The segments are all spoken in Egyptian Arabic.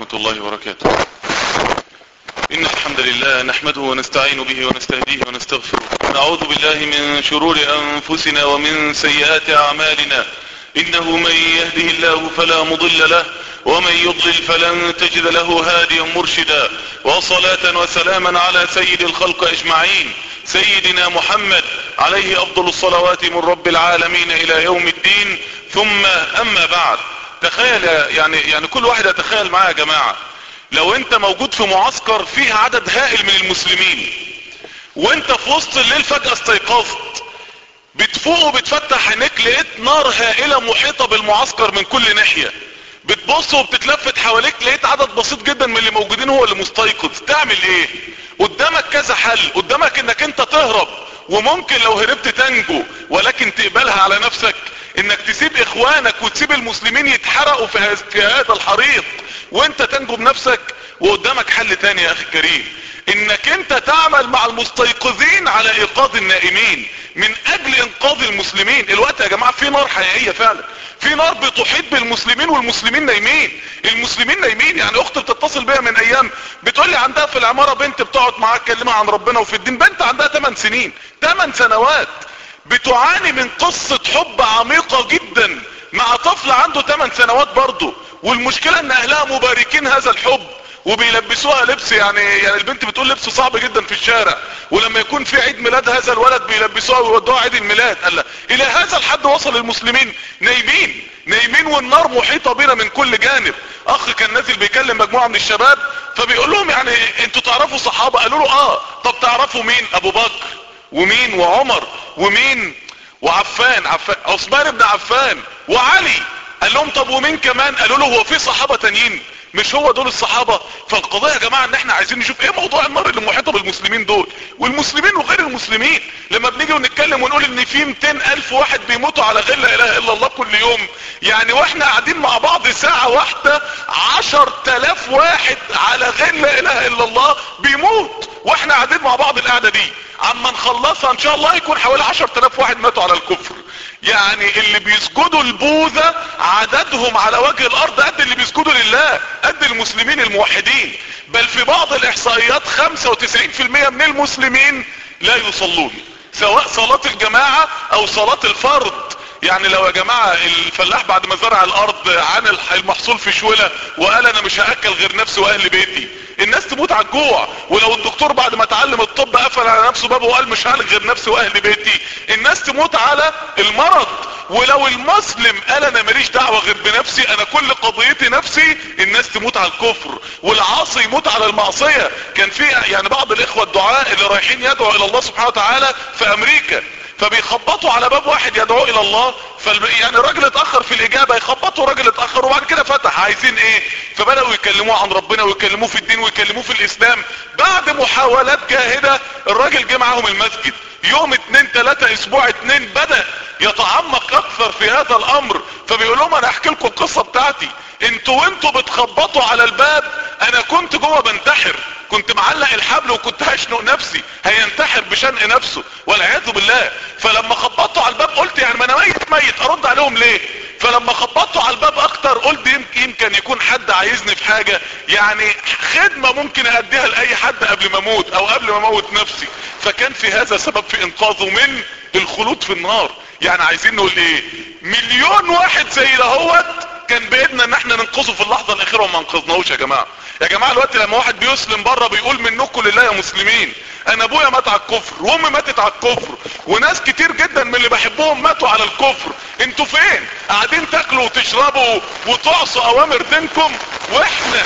ورحمة الله وبركاته إن الحمد لله نحمده ونستعين به ونستهديه ونستغفره ونعوذ بالله من شرور أنفسنا ومن سيئات أعمالنا إنه من يهده الله فلا مضل له ومن يضلل فلن تجد له هاديا مرشدا وصلاة وسلاما على سيد الخلق أجمعين سيدنا محمد عليه أفضل الصلوات من رب العالمين إلى يوم الدين ثم أما بعد تخيل يعني يعني كل واحد يتخيل معايا يا جماعة لو انت موجود في معسكر فيه عدد هائل من المسلمين وانت في وسط الليل فجأة استيقظت بتفوق وبتفتح عينيك لقيت نار هائلة محيطة بالمعسكر من كل ناحية بتبص وبتتلفت حواليك لقيت عدد بسيط جدا من اللي موجودين هو اللي مستيقظ تعمل ايه قدامك كذا حل قدامك انك انت تهرب وممكن لو هربت تنجو ولكن تقبلها على نفسك انك تسيب اخوانك وتسيب المسلمين يتحرقوا في, هز... في هذا الحريق وانت تنجو بنفسك وقدامك حل تاني يا اخي الكريم انك انت تعمل مع المستيقظين على ايقاظ النائمين من اجل انقاذ المسلمين الوقت يا جماعة في نار حقيقية فعلا في نار بتحيط بالمسلمين والمسلمين نايمين المسلمين نايمين يعني اختي بتتصل بيا من ايام بتقول لي عندها في العمارة بنت بتقعد معاها تكلمها عن ربنا وفي الدين بنت عندها 8 سنين 8 سنوات بتعاني من قصة حب عميقة جدا مع طفل عنده 8 سنوات برضه والمشكلة ان اهلها مباركين هذا الحب وبيلبسوها لبس يعني يعني البنت بتقول لبس صعب جدا في الشارع ولما يكون في عيد ميلاد هذا الولد بيلبسوها ويودوها عيد الميلاد قال الى هذا الحد وصل المسلمين نايمين نايمين والنار محيطة بنا من كل جانب اخ كان نازل بيكلم مجموعة من الشباب فبيقول لهم يعني انتوا تعرفوا صحابة قالوا له اه طب تعرفوا مين ابو بكر ومين وعمر ومين وعفان عفان عثمان بن عفان وعلي قال لهم طب ومين كمان قالوا له هو في صحابة تانيين مش هو دول الصحابة فالقضية يا جماعة ان احنا عايزين نشوف ايه موضوع النار اللي محيطة بالمسلمين دول والمسلمين وغير المسلمين لما بنيجي ونتكلم ونقول ان في 200 الف واحد بيموتوا على غير لا اله الا الله كل يوم يعني واحنا قاعدين مع بعض ساعة واحدة عشر تلاف واحد على غير لا اله الا الله بيموت واحنا قاعدين مع بعض القعدة دي عما نخلصها ان شاء الله يكون حوالي عشر تلاف واحد ماتوا على الكفر يعني اللي بيسجدوا البوذا عددهم على وجه الارض قد اللي بيسجدوا لله قد المسلمين الموحدين بل في بعض الاحصائيات 95% من المسلمين لا يصلون سواء صلاة الجماعة او صلاة الفرد يعني لو يا جماعة الفلاح بعد ما زرع الارض عن المحصول في شولة وقال انا مش هاكل غير نفسي واهل بيتي الناس تموت على الجوع ولو الدكتور بعد ما اتعلم الطب قفل على نفسه بابه وقال مش هعالج غير نفسي واهل بيتي الناس تموت على المرض ولو المسلم قال انا ماليش دعوة غير بنفسي انا كل قضيتي نفسي الناس تموت على الكفر والعاصي يموت على المعصية كان في يعني بعض الاخوة الدعاء اللي رايحين يدعوا الى الله سبحانه وتعالى في امريكا فبيخبطوا على باب واحد يدعو الى الله فالب... يعني الراجل اتاخر في الاجابه يخبطوا الراجل اتاخر وبعد كده فتح عايزين ايه فبداوا يكلموه عن ربنا ويكلموه في الدين ويكلموه في الاسلام بعد محاولات جاهده الراجل جه معاهم المسجد يوم اتنين تلاتة اسبوع اتنين بدأ يتعمق اكثر في هذا الامر فبيقول لهم انا احكي لكم القصة بتاعتي انتوا وانتوا بتخبطوا على الباب انا كنت جوه بنتحر كنت معلق الحبل وكنت هشنق نفسي هينتحر بشنق نفسه والعياذ بالله فلما خبطوا على الباب قلت يعني ما انا ميت ميت ارد عليهم ليه فلما خبطوا على الباب اكتر قلت يمكن يكون حد عايزني في حاجة يعني خدمة ممكن اديها لاي حد قبل ما اموت او قبل ما اموت نفسي فكان في هذا سبب في انقاذه من الخلود في النار يعني عايزين نقول ايه مليون واحد زي دهوت كان بايدنا ان احنا ننقذه في اللحظة الاخيرة وما انقذناهوش يا جماعة يا جماعة الوقت لما واحد بيسلم بره بيقول منكم لله يا مسلمين انا ابويا مات على الكفر وامي ماتت على الكفر وناس كتير جدا من اللي بحبهم ماتوا على الكفر انتوا فين قاعدين تاكلوا وتشربوا وتعصوا اوامر دينكم واحنا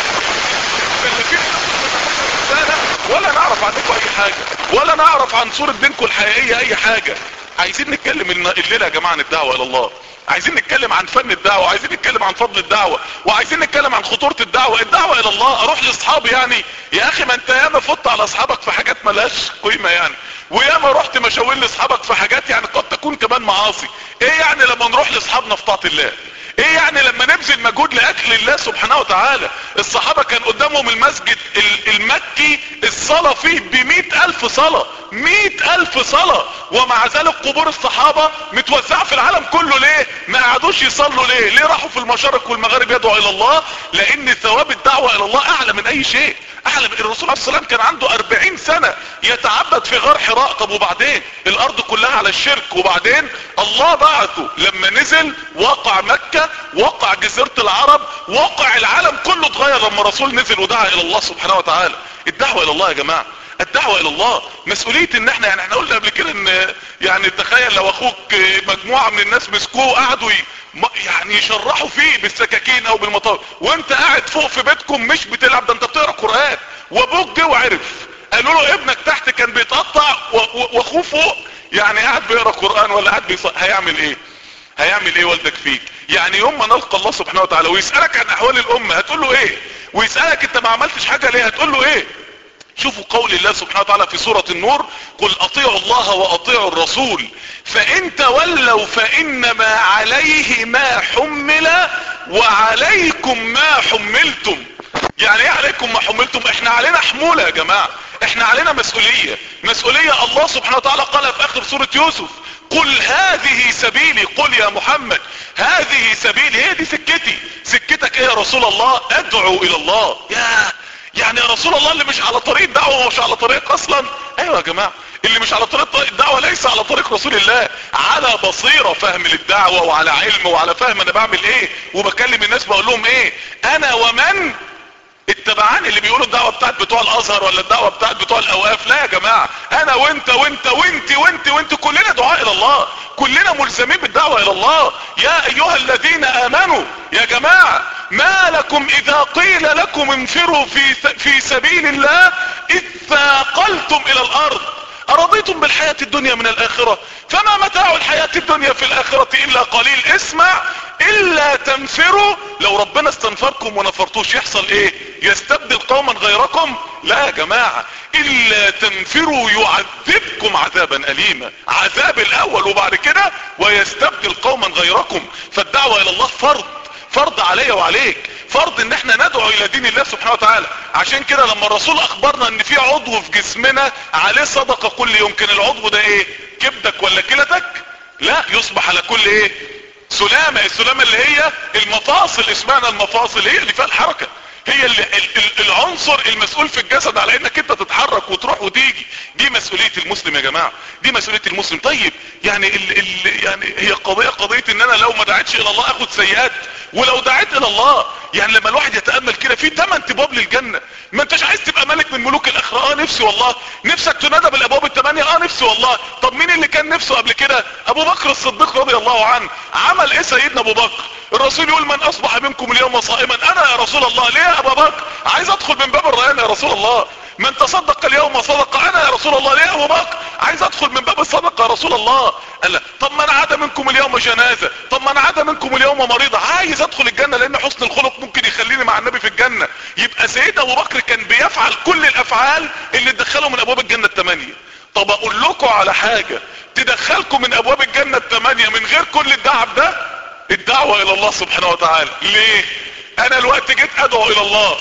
ولا نعرف عنكم اي حاجة ولا نعرف عن صورة دينكم الحقيقية اي حاجة عايزين نتكلم الليلة يا جماعة عن الدعوة الى الله عايزين نتكلم عن فن الدعوة عايزين نتكلم عن فضل الدعوة وعايزين نتكلم عن خطورة الدعوة الدعوة الى الله اروح لاصحابي يعني يا اخي ما انت ياما فت على اصحابك في حاجات ملهاش قيمة يعني وياما رحت مشاوير لاصحابك في حاجات يعني قد تكون كمان معاصي ايه يعني لما نروح لاصحابنا في طاعة الله ايه يعني لما نبذل مجهود لاجل الله سبحانه وتعالى الصحابة كان قدامهم المسجد المكي الصلاة فيه بمئة الف صلاة مئة الف صلاة ومع ذلك قبور الصحابة متوزعة في العالم كله ليه ما قعدوش يصلوا ليه ليه راحوا في المشارق والمغارب يدعوا الى الله لان ثواب الدعوة الى الله اعلى من اي شيء اعلى من الرسول عليه الصلاة والسلام كان عنده اربعين سنة يتعبد في غار حراء طب وبعدين الارض كلها على الشرك وبعدين الله بعثه لما نزل وقع مكة وقع جزيرة العرب وقع العالم كله اتغير لما الرسول نزل ودعا الى الله سبحانه وتعالى الدعوة الى الله يا جماعة الدعوة الى الله مسؤولية ان احنا يعني احنا قلنا قبل كده ان يعني تخيل لو اخوك مجموعة من الناس مسكوه قعدوا يعني يشرحوا فيه بالسكاكين او بالمطار وانت قاعد فوق في بيتكم مش بتلعب ده انت بتقرا قرآن وابوك جه وعرف قالوا له ابنك تحت كان بيتقطع واخوه فوق يعني قاعد بيقرا قرآن ولا قاعد بيص... هيعمل ايه هيعمل ايه والدك فيك يعني يوم ما نلقى الله سبحانه وتعالى ويسألك عن احوال الامة هتقول له ايه ويسألك انت ما عملتش حاجة ليه هتقول له ايه شوفوا قول الله سبحانه وتعالى في سورة النور قل اطيعوا الله واطيعوا الرسول فان تولوا فانما عليه ما حمل وعليكم ما حملتم يعني ايه عليكم ما حملتم احنا علينا حمولة يا جماعة احنا علينا مسؤولية مسؤولية الله سبحانه وتعالى قال في اخر سورة يوسف قل هذه سبيلي قل يا محمد هذه سبيلي هي دي سكتي سكتك ايه يا رسول الله ادعو الى الله يا يعني يا رسول الله اللي مش على طريق الدعوة ومش على طريق اصلا ايوه يا جماعة اللي مش على طريق الدعوة ليس على طريق رسول الله على بصيرة فهم للدعوة وعلى علم وعلى فهم انا بعمل ايه وبكلم الناس بقول لهم ايه انا ومن اتبعاني اللي بيقولوا الدعوة بتاعت بتوع الازهر ولا الدعوة بتاعت بتوع الاوقاف لا يا جماعة انا وانت وانت وانت وانت وانت كلنا دعاء الى الله كلنا ملزمين بالدعوة الى الله يا ايها الذين امنوا يا جماعة ما لكم اذا قيل لكم انفروا في, في سبيل الله اذ ثاقلتم الى الارض ارضيتم بالحياة الدنيا من الاخرة فما متاع الحياة الدنيا في الاخرة الا قليل اسمع الا تنفروا لو ربنا استنفركم ونفرتوش يحصل ايه يستبدل قوما غيركم لا يا جماعة الا تنفروا يعذبكم عذابا اليما عذاب الاول وبعد كده ويستبدل قوما غيركم فالدعوة الى الله فرض فرض عليا وعليك فرض ان احنا ندعو الى دين الله سبحانه وتعالى عشان كده لما الرسول اخبرنا ان في عضو في جسمنا عليه صدقة كل يوم كان العضو ده ايه كبدك ولا كلتك لا يصبح على كل ايه سلامة السلامة اللي هي المفاصل اسمها المفاصل هي اللي فيها الحركة هي اللي العنصر المسؤول في الجسد على انك انت تتحرك وتروح وتيجي دي مسؤولية المسلم يا جماعة دي مسؤولية المسلم طيب يعني ال ال يعني هي قضية قضية ان انا لو ما دعيتش الى الله اخد سيئات ولو دعيت الى الله يعني لما الواحد يتأمل كده في 8 ابواب للجنة ما انتش عايز تبقى ملك من ملوك الاخرة اه نفسي والله نفسك تنادى بالابواب الثمانية اه نفسي والله طب مين اللي كان نفسه قبل كده ابو بكر الصديق رضي الله عنه عمل ايه سيدنا ابو بكر الرسول يقول من اصبح منكم اليوم صائما انا يا رسول الله ليه يا ابو بكر عايز ادخل من باب الريان يا رسول الله من تصدق اليوم صدق انا يا رسول الله ليه يا ابو بكر عايز ادخل من باب الصدقه يا رسول الله قال لا طب من عاد منكم اليوم جنازه طب من عاد منكم اليوم مريضه عايز ادخل الجنه لان حسن الخلق ممكن يخليني مع النبي في الجنه يبقى سيدنا ابو بكر كان بيفعل كل الافعال اللي تدخله من ابواب الجنه الثمانيه طب اقول لكم على حاجه تدخلكم من ابواب الجنه الثمانيه من غير كل الدعب ده الدعوه الى الله سبحانه وتعالى ليه انا الوقت جيت ادعو الى الله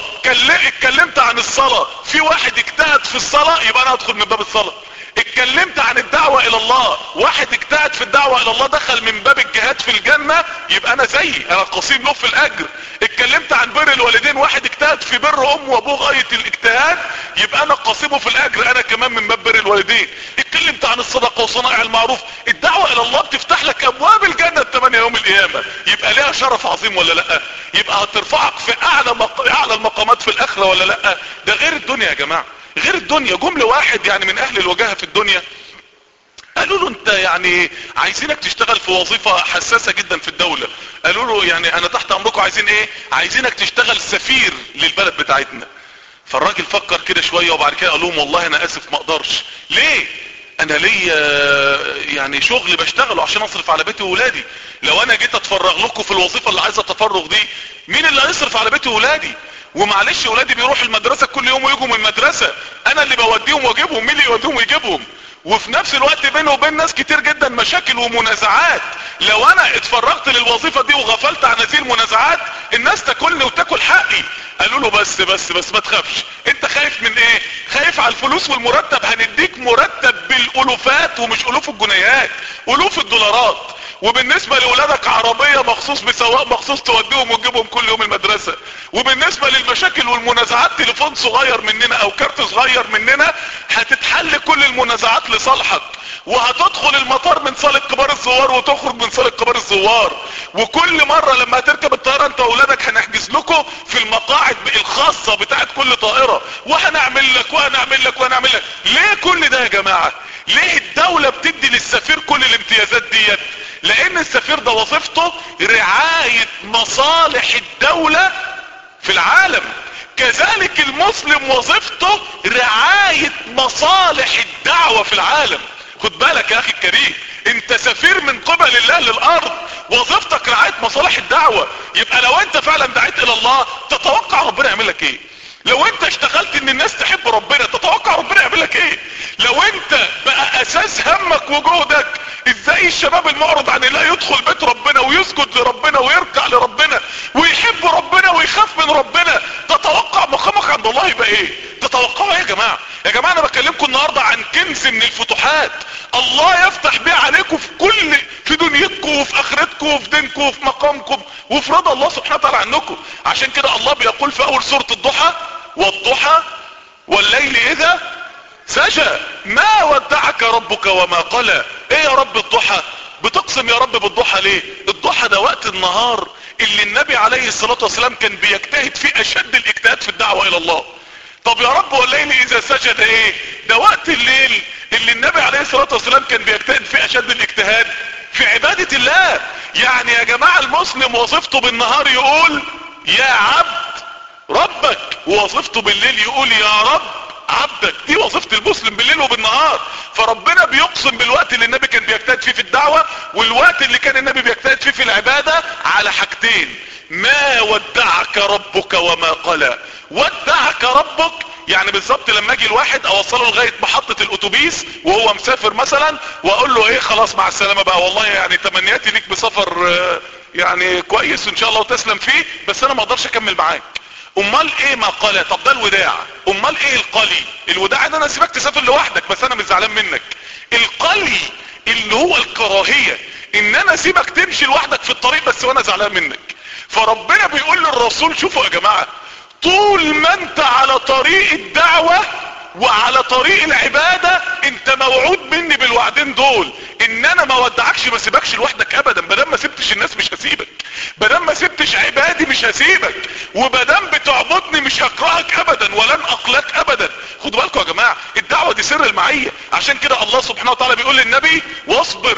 اتكلمت عن الصلاة في واحد اجتهد في الصلاة يبقى انا ادخل من باب الصلاة اتكلمت عن الدعوة الى الله واحد اجتهد في الدعوة الى الله دخل من باب الجهاد في الجنة يبقى انا زيي انا قصير له في الاجر اتكلمت عن بر الوالدين واحد اجتهد في بر امه وابوه غاية الاجتهاد يبقى انا قصيبه في الاجر انا كمان من باب بر الوالدين اتكلمت عن الصدقة وصنائع المعروف الدعوة الى الله بتفتح لك ابواب الجنة الثمانية يوم القيامة يبقى ليها شرف عظيم ولا لا يبقى هترفعك في اعلى مق... اعلى المقامات في الاخرة ولا لا ده غير الدنيا يا جماعة غير الدنيا جملة واحد يعني من اهل الوجاهة في الدنيا قالوا له انت يعني عايزينك تشتغل في وظيفة حساسة جدا في الدولة قالوا له يعني انا تحت امركم عايزين ايه عايزينك تشتغل سفير للبلد بتاعتنا فالراجل فكر كده شوية وبعد كده قال لهم والله انا اسف ما اقدرش ليه انا ليا يعني شغل بشتغله عشان اصرف على بيتي وولادي لو انا جيت اتفرغ لكم في الوظيفة اللي عايزة التفرغ دي مين اللي هيصرف على بيتي وولادي ومعلش ولادي بيروحوا المدرسة كل يوم ويجوا من المدرسة انا اللي بوديهم واجيبهم مين اللي يوديهم ويجيبهم وفي نفس الوقت بينه وبين ناس كتير جدا مشاكل ومنازعات لو انا اتفرغت للوظيفة دي وغفلت عن هذه المنازعات الناس تاكلني وتاكل حقي قالوا له بس بس بس ما تخافش انت خايف من ايه خايف على الفلوس والمرتب هنديك مرتب بالالوفات ومش الوف الجنيهات الوف الدولارات وبالنسبة لولادك عربية مخصوص بسواق مخصوص توديهم وتجيبهم كل يوم المدرسة وبالنسبة للمشاكل والمنازعات تليفون صغير مننا او كارت صغير مننا هتتحل كل المنازعات لصالحك وهتدخل المطار من صالة كبار الزوار وتخرج من صالة كبار الزوار وكل مرة لما هتركب الطيارة انت واولادك هنحجز لكم في المقاعد الخاصة بتاعت كل طائرة وهنعمل لك وهنعمل لك وهنعمل لك ليه كل ده يا جماعة ليه الدولة بتدي للسفير كل الامتيازات ديت لان السفير ده وظيفته رعاية مصالح الدولة في العالم كذلك المسلم وظيفته رعاية مصالح الدعوة في العالم خد بالك يا اخي الكريم انت سفير من قبل الله للارض وظيفتك رعاية مصالح الدعوة يبقى لو انت فعلا دعيت الى الله تتوقع ربنا يعمل لك ايه لو انت اشتغلت ان الناس تحب ربنا تتوقع ربنا يعمل لك ايه لو انت بقى اساس همك وجهدك ازاي الشباب المعرض عن الله يدخل بيت ربنا ويسجد لربنا ويركع لربنا ويحب ربنا ويخاف من ربنا تتوقع مقامك عند الله يبقى ايه تتوقعوا ايه يا جماعة يا جماعة انا بكلمكم النهاردة عن كنز من الفتوحات الله يفتح بيه عليكم في كل في دنيتكم وفي اخرتكم وفي دينكم وفي مقامكم وفي رضا الله سبحانه وتعالى عنكم عشان كده الله بيقول في اول سورة الضحى والضحى والليل اذا سجى ما ودعك ربك وما قلى ايه يا رب الضحى بتقسم يا رب بالضحى ليه الضحى ده وقت النهار اللي النبي عليه الصلاة والسلام كان بيجتهد فيه اشد الاجتهاد في الدعوة الى الله طب يا رب والليل اذا سجد ايه ده وقت الليل اللي النبي عليه الصلاة والسلام كان بيجتهد فيه اشد الاجتهاد في عبادة الله يعني يا جماعة المسلم وظيفته بالنهار يقول يا عبد ربك ووظيفته بالليل يقول يا رب عبدك دي وظيفة المسلم بالليل وبالنهار فربنا بيقسم بالوقت اللي النبي كان بيجتهد فيه في الدعوة والوقت اللي كان النبي بيجتهد فيه في العبادة على حاجتين ما ودعك ربك وما قلى ودعك ربك يعني بالظبط لما اجي الواحد اوصله لغاية محطة الاتوبيس وهو مسافر مثلا واقول له ايه خلاص مع السلامة بقى والله يعني تمنياتي ليك بسفر يعني كويس ان شاء الله وتسلم فيه بس انا ما اقدرش اكمل معاك امال ايه ما قال طب ده الوداع امال ايه القلي الوداع ان انا سيبك تسافر لوحدك بس انا مش زعلان منك القلي اللي هو الكراهية ان انا سيبك تمشي لوحدك في الطريق بس وانا زعلان منك فربنا بيقول للرسول شوفوا يا جماعة طول ما انت على طريق الدعوة وعلى طريق العبادة انت موعود مني بالوعدين دول ان انا ما ودعكش ما سيبكش لوحدك ابدا بدل ما سبتش الناس مش هسيبك بدل ما سبتش عبادي مش هسيبك وبدل بتعبدني مش هكرهك ابدا ولن اقلك ابدا خدوا بالكم يا جماعة الدعوة دي سر المعية عشان كده الله سبحانه وتعالى بيقول للنبي واصبر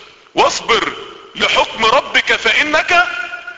واصبر لحكم ربك فانك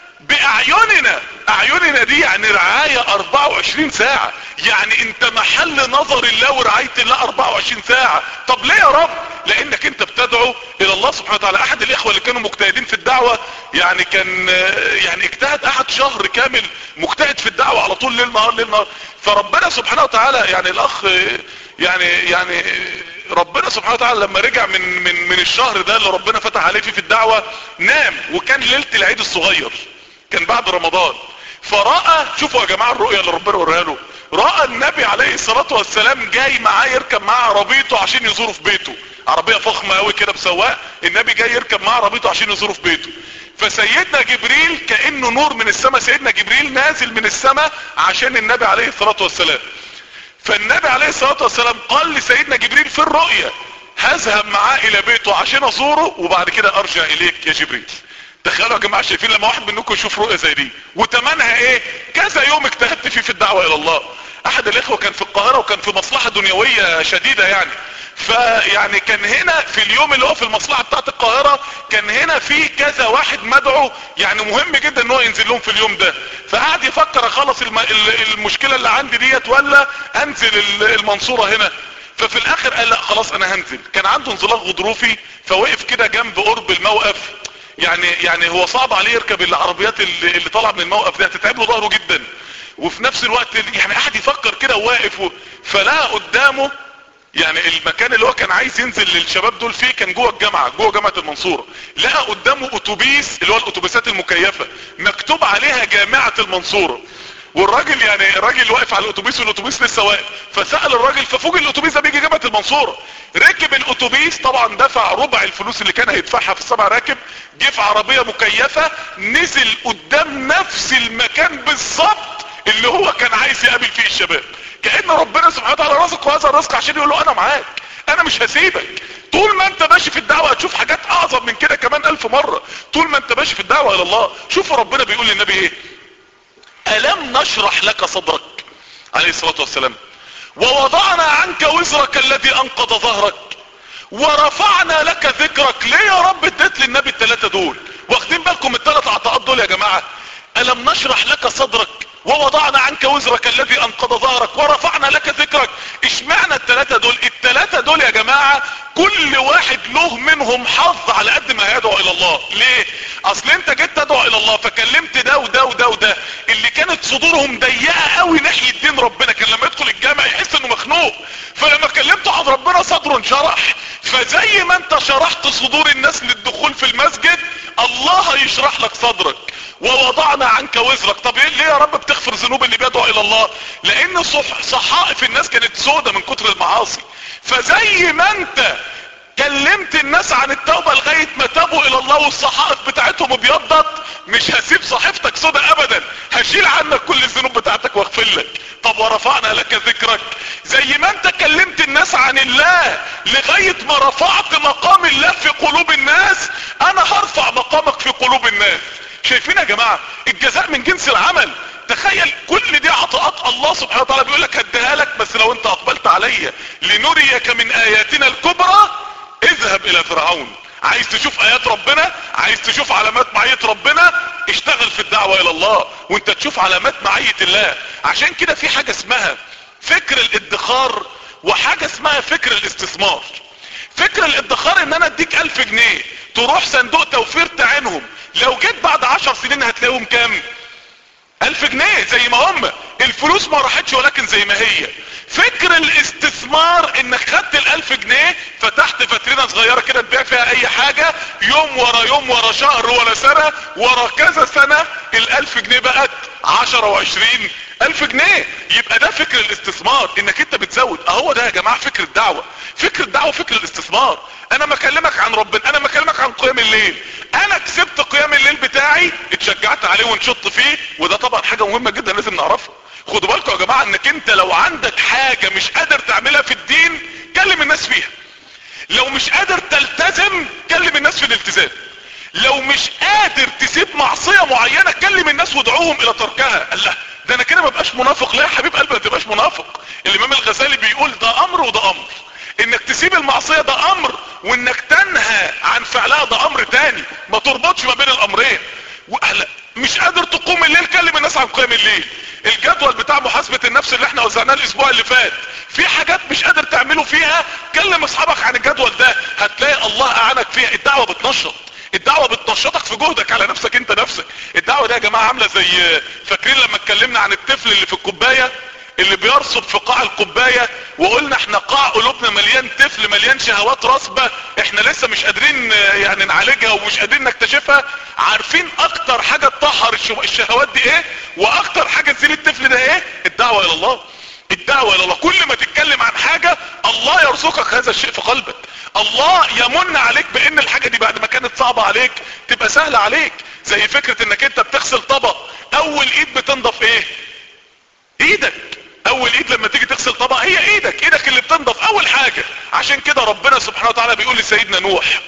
باعيننا اعيننا دي يعني رعاية 24 ساعة يعني انت محل نظر الله ورعاية الله 24 ساعة طب ليه يا رب لانك انت بتدعو الى الله سبحانه وتعالى احد الاخوة اللي كانوا مجتهدين في الدعوة يعني كان يعني اجتهد احد شهر كامل مجتهد في الدعوة على طول ليل نهار ليل نهار فربنا سبحانه وتعالى يعني الاخ يعني يعني ربنا سبحانه وتعالى لما رجع من من من الشهر ده اللي ربنا فتح عليه فيه في الدعوة نام وكان ليلة العيد الصغير كان بعد رمضان فرأى شوفوا يا جماعة الرؤية اللي ربنا وريها له رأى النبي عليه الصلاة والسلام جاي معاه يركب معاه عربيته عشان يزوره في بيته عربية فخمة قوي كده بسواق النبي جاي يركب معاه عربيته عشان يزوره في بيته فسيدنا جبريل كأنه نور من السماء سيدنا جبريل نازل من السماء عشان النبي عليه الصلاة والسلام فالنبي عليه الصلاة والسلام قال لسيدنا جبريل في الرؤية هذهب معاه الى بيته عشان ازوره وبعد كده ارجع اليك يا جبريل تخيلوا يا جماعة شايفين لما واحد منكم يشوف رؤية زي دي وتمنها ايه كذا يوم اجتهدت فيه في الدعوة الى الله احد الاخوة كان في القاهرة وكان في مصلحة دنيوية شديدة يعني فيعني كان هنا في اليوم اللي هو في المصلحة بتاعت القاهرة كان هنا في كذا واحد مدعو يعني مهم جدا ان هو ينزل لهم في اليوم ده فقعد يفكر اخلص الم... المشكلة اللي عندي ديت ولا انزل المنصورة هنا ففي الاخر قال لا خلاص انا هنزل كان عنده انزلاق غضروفي فوقف كده جنب قرب الموقف يعني يعني هو صعب عليه يركب العربيات اللي, اللي طالعه من الموقف ده هتتعب له ظهره جدا وفي نفس الوقت يعني قاعد يفكر كده وواقف و... فلقى قدامه يعني المكان اللي هو كان عايز ينزل للشباب دول فيه كان جوه الجامعة جوه جامعة المنصورة لقى قدامه اتوبيس اللي هو الاتوبيسات المكيفة مكتوب عليها جامعة المنصورة والراجل يعني الراجل واقف على الاتوبيس والاتوبيس لسه واقف فسأل الراجل ففوق الاتوبيس ده بيجي جامعة المنصورة ركب الاتوبيس طبعا دفع ربع الفلوس اللي كان هيدفعها في السبع راكب جه في عربية مكيفة نزل قدام نفس المكان بالظبط اللي هو كان عايز يقابل فيه الشباب كأن ربنا سبحانه وتعالى رزقه هذا الرزق عشان يقول له انا معاك انا مش هسيبك طول ما انت ماشي في الدعوة هتشوف حاجات اعظم من كده كمان الف مرة طول ما انت ماشي في الدعوة الى الله شوفوا ربنا بيقول للنبي ايه الم نشرح لك صدرك عليه الصلاة والسلام ووضعنا عنك وزرك الذي انقض ظهرك ورفعنا لك ذكرك ليه يا رب اديت للنبي الثلاثة دول واخدين بالكم الثلاث عطاءات دول يا جماعة الم نشرح لك صدرك ووضعنا عنك وزرك الذي انقض ظهرك ورفعنا لك ذكرك اشمعنى التلاتة دول التلاتة دول يا جماعة كل واحد له منهم حظ على قد ما يدعو الى الله ليه اصل انت جيت تدعو الى الله فكلمت ده وده وده وده اللي كانت صدورهم ضيقة قوي ناحية دين ربنا كان لما يدخل الجامع يحس انه مخنوق فلما كلمته عن ربنا صدره انشرح فزي ما انت شرحت صدور الناس للدخول في المسجد الله هيشرح لك صدرك ووضعنا عنك وزرك طب ليه يا رب بتغفر ذنوب اللي بيدعو الى الله لان صح صحائف الناس كانت سودة من كتر المعاصي فزي ما انت كلمت الناس عن التوبة لغاية ما تابوا الى الله والصحائف بتاعتهم ابيضت مش هسيب صحيفتك سودة ابدا هشيل عنك كل الذنوب بتاعتك واغفر لك طب ورفعنا لك ذكرك زي ما انت كلمت الناس عن الله لغاية ما رفعت مقام الله في قلوب الناس انا هرفع مقامك في قلوب الناس شايفين يا جماعة الجزاء من جنس العمل تخيل كل دي عطاءات الله سبحانه وتعالى بيقول لك هديها لك بس لو انت اقبلت عليا لنريك من اياتنا الكبرى اذهب الى فرعون عايز تشوف ايات ربنا عايز تشوف علامات معية ربنا اشتغل في الدعوة الى الله وانت تشوف علامات معية الله عشان كده في حاجة اسمها فكر الادخار وحاجة اسمها فكر الاستثمار فكر الادخار ان انا اديك الف جنيه تروح صندوق توفير تعينهم لو جيت بعد عشر سنين هتلاقيهم كام الف جنيه زي ما هم الفلوس ما راحتش ولكن زي ما هي فكر الاستثمار انك خدت الالف جنيه فتحت فترينة صغيرة كده تبيع فيها اي حاجة يوم ورا يوم ورا شهر ولا سنة ورا كذا سنة الالف جنيه بقت عشرة وعشرين الف جنيه يبقى ده فكر الاستثمار انك انت بتزود اهو ده يا جماعة فكر الدعوة فكر الدعوة فكر الاستثمار انا ما اكلمك عن ربنا انا ما اكلمك عن قيام الليل انا كسبت قيام الليل بتاعي اتشجعت عليه ونشط فيه وده طبعا حاجة مهمة جدا لازم نعرفها خدوا بالكم يا جماعة انك انت لو عندك حاجة مش قادر تعملها في الدين كلم الناس فيها لو مش قادر تلتزم كلم الناس في الالتزام لو مش قادر تسيب معصية معينة كلم الناس وادعوهم الى تركها قال لا ده انا كده ما بقاش منافق لا يا حبيب قلبي ما تبقاش منافق الامام الغزالي بيقول ده امر وده امر انك تسيب المعصية ده امر وانك تنهى عن فعلها ده امر تاني ما تربطش ما بين الامرين وقال مش قادر تقوم الليل كلم الناس عن قيام الليل الجدول بتاع محاسبة النفس اللي احنا وزعناه الاسبوع اللي فات في حاجات مش قادر تعمله فيها كلم اصحابك عن الجدول ده هتلاقي الله اعانك فيها الدعوة بتنشط الدعوة بتنشطك في جهدك على نفسك انت نفسك الدعوة دي يا جماعة عاملة زي فاكرين لما اتكلمنا عن الطفل اللي في الكوباية اللي بيرصد في قاع الكوباية وقلنا احنا قاع قلوبنا مليان طفل مليان شهوات راسبة احنا لسه مش قادرين يعني نعالجها ومش قادرين نكتشفها عارفين اكتر حاجة تطهر الشهوات دي ايه واكتر حاجة تزيل الطفل ده ايه الدعوة الى الله الدعوة الى الله كل ما تتكلم عن حاجة الله يرزقك هذا الشيء في قلبك الله يمن عليك بان الحاجة دي بعد ما كانت صعبة عليك تبقى سهلة عليك زي فكرة انك انت بتغسل طبق اول ايد بتنضف ايه ايدك اول ايد لما تيجي تغسل طبق هي ايدك ايدك اللي بتنضف اول حاجة عشان كده ربنا سبحانه وتعالى بيقول لسيدنا نوح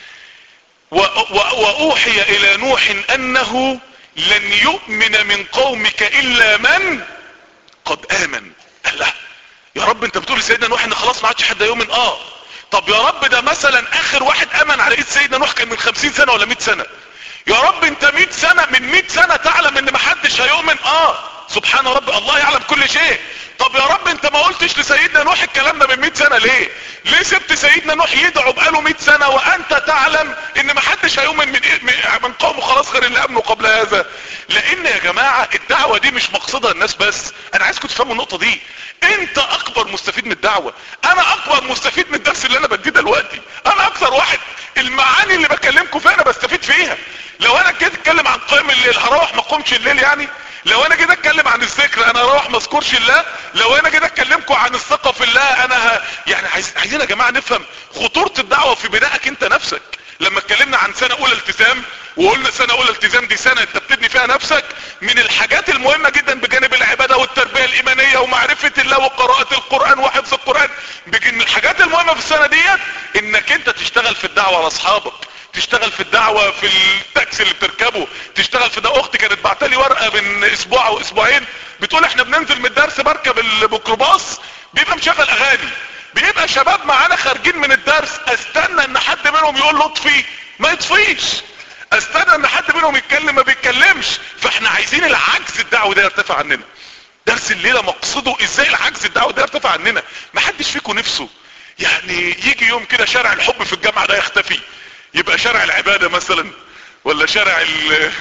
و و واوحي الى نوح انه لن يؤمن من قومك الا من قد امن الله يا رب انت بتقول لسيدنا نوح ان خلاص ما عادش حد يؤمن اه طب يا رب ده مثلا اخر واحد امن على ايد سيدنا نوح كان من خمسين سنة ولا مئة سنة يا رب انت مئة سنة من مئة سنة تعلم ان محدش هيؤمن اه سبحان رب الله يعلم كل شيء طب يا رب انت ما قلتش لسيدنا نوح الكلام ده من 100 سنة ليه ليه سبت سيدنا نوح يدعو بقاله 100 سنة وانت تعلم ان ما حدش هيؤمن من, من قومه خلاص غير اللي امنوا قبل هذا لان يا جماعة الدعوة دي مش مقصدها الناس بس انا عايزكم تفهموا النقطة دي انت اكبر مستفيد من الدعوة انا اكبر مستفيد من الدرس اللي انا بديه دلوقتي انا اكثر واحد المعاني اللي بكلمكم فيها انا بستفيد فيها لو انا جيت اتكلم عن قيام الليل هروح ما قومش الليل يعني لو انا جيت اتكلم عن الذكر انا هروح ما اذكرش الله لو انا جيت اكلمكم عن الثقة في الله انا ه... يعني عايز... عايزين يا جماعة نفهم خطورة الدعوة في بنائك انت نفسك لما اتكلمنا عن سنة اولى التزام وقلنا سنة اولى التزام دي سنة انت بتبني فيها نفسك من الحاجات المهمة جدا بجانب العبادة والتربية الايمانية ومعرفة الله وقراءة القرآن وحفظ القرآن من الحاجات المهمة في السنة ديت انك انت تشتغل في الدعوة على اصحابك تشتغل في الدعوة في التاكسي اللي بتركبه تشتغل في ده اختي كانت بعتلي ورقة من اسبوع او اسبوعين بتقول احنا بننزل من الدرس بركب الميكروباص بيبقى مشغل اغاني بيبقى شباب معانا خارجين من الدرس استنى ان حد منهم يقول لطفي ما يطفيش استنى ان حد منهم يتكلم ما بيتكلمش فاحنا عايزين العجز الدعوي ده يرتفع عننا درس الليلة مقصده ازاي العجز الدعوي ده يرتفع عننا ما حدش فيكم نفسه يعني يجي يوم كده شارع الحب في الجامعة ده يختفي يبقى شارع العبادة مثلا ولا شارع ال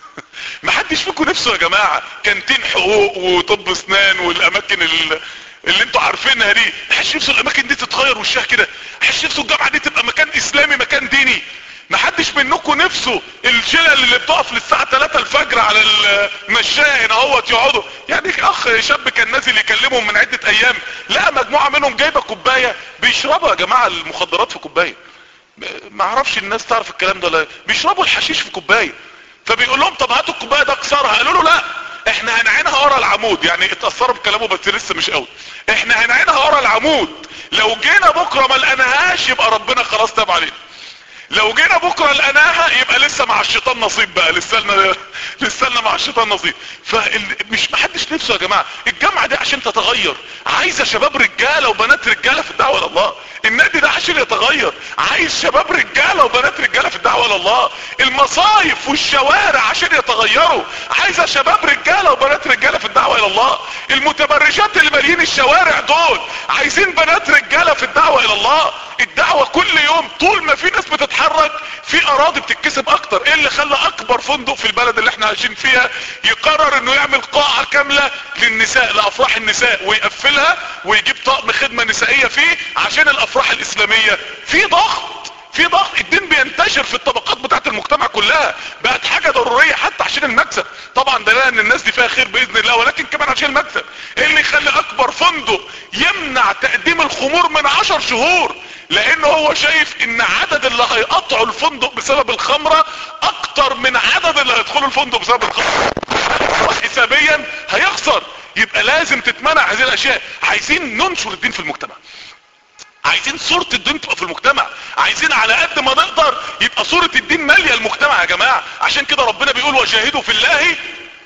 ما حدش فيكم نفسه يا جماعة كانتين حقوق وطب اسنان والاماكن ال... اللي انتوا عارفينها دي حش نفسه الاماكن دي تتغير وشها كده حش نفسه الجامعة دي تبقى مكان اسلامي مكان ديني ما حدش منكم نفسه الشلل اللي بتقف للساعة 3 الفجر على المشاية هنا اهوت يقعدوا يعني اخ شاب كان نازل يكلمهم من عدة ايام لقى مجموعة منهم جايبة كوباية بيشربوا يا جماعة المخدرات في كوباية ما اعرفش الناس تعرف الكلام ده ولا بيشربوا الحشيش في كوباية فبيقول لهم طب هاتوا الكوباية ده اكسرها قالوا له لا احنا هنعينها ورا العمود يعني اتأثروا بكلامه بس لسه مش قوي احنا هنعينها ورا العمود لو جينا بكرة ما لقناهاش يبقى ربنا خلاص تاب علينا لو جينا بكرة لقناها يبقى لسه مع الشيطان نصيب بقى لسه لنا لسه لنا مع الشيطان نصيب فمش محدش نفسه يا جماعة الجامعة دي عشان تتغير عايزة شباب رجالة وبنات رجالة في الدعوة لله النادي ده عشان يتغير عايز شباب رجالة وبنات رجالة في الدعوة لله المصايف والشوارع عشان يتغيروا عايزة شباب رجالة وبنات رجالة في الدعوة الى الله المتبرجات اللي مالين الشوارع دول عايزين بنات رجالة في الدعوة الى الله الدعوة كل يوم طول ما في ناس بتتحرك في اراضي بتتكسب اكتر ايه اللي خلى اكبر فندق في البلد اللي احنا عايشين فيها يقرر انه يعمل قاعة كاملة للنساء لافراح النساء ويقفلها ويجيب طقم خدمة نسائية فيه عشان الافراح الاسلامية في ضغط في ضغط الدين بينتشر في الطبقات بتاعت المجتمع كلها بقت حاجة ضرورية حتى عشان المكسب طبعا ده ان الناس دي فيها خير باذن الله ولكن كمان عشان المكسب ايه اللي يخلي اكبر فندق يمنع تقديم الخمور من عشر شهور لانه هو شايف ان عدد اللي هيقطعوا الفندق بسبب الخمرة اكتر من عدد اللي هيدخلوا الفندق بسبب الخمرة حسابيا هيخسر يبقى لازم تتمنع هذه الاشياء عايزين ننشر الدين في المجتمع عايزين صورة الدين تبقى في المجتمع عايزين على قد ما نقدر يبقى صورة الدين مالية المجتمع يا جماعة عشان كده ربنا بيقول وجاهدوا في الله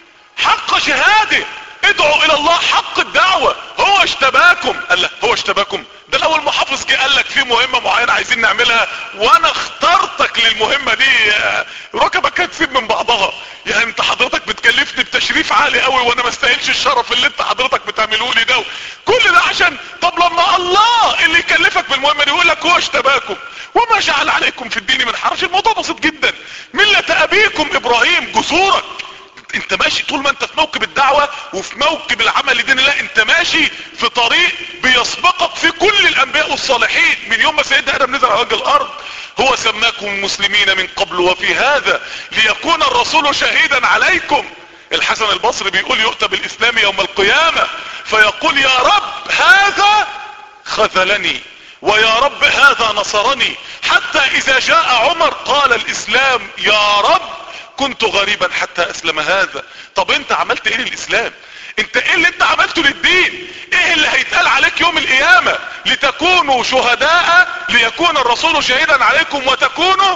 حق جهاده ادعوا الى الله حق الدعوة هو اشتباكم قال لا هو اشتباكم ده لو المحافظ جه قال لك في مهمة معينة عايزين نعملها وانا اخترتك للمهمة دي ركبك هتسيب من بعضها يعني انت حضرتك بتكلفني بتشريف عالي قوي وانا ما استاهلش الشرف اللي انت حضرتك بتعمله لي ده كل ده عشان طب لما الله اللي يكلفك بالمهمة دي يقول لك هو اشتباكم وما جعل عليكم في الدين من حرج الموضوع بسيط جدا ملة ابيكم ابراهيم جسورك انت ماشي طول ما انت في موكب الدعوة وفي موكب العمل لدين الله انت ماشي في طريق بيسبقك في كل الانبياء والصالحين من يوم ما سيدنا ادم نزل على وجه الارض هو سماكم المسلمين من قبل وفي هذا ليكون الرسول شهيدا عليكم الحسن البصري بيقول يؤتى بالاسلام يوم القيامة فيقول يا رب هذا خذلني ويا رب هذا نصرني حتى اذا جاء عمر قال الاسلام يا رب كنت غريبا حتى اسلم هذا طب انت عملت ايه للاسلام انت ايه اللي انت عملته للدين ايه اللي هيتقال عليك يوم القيامة لتكونوا شهداء ليكون الرسول شهيدا عليكم وتكونوا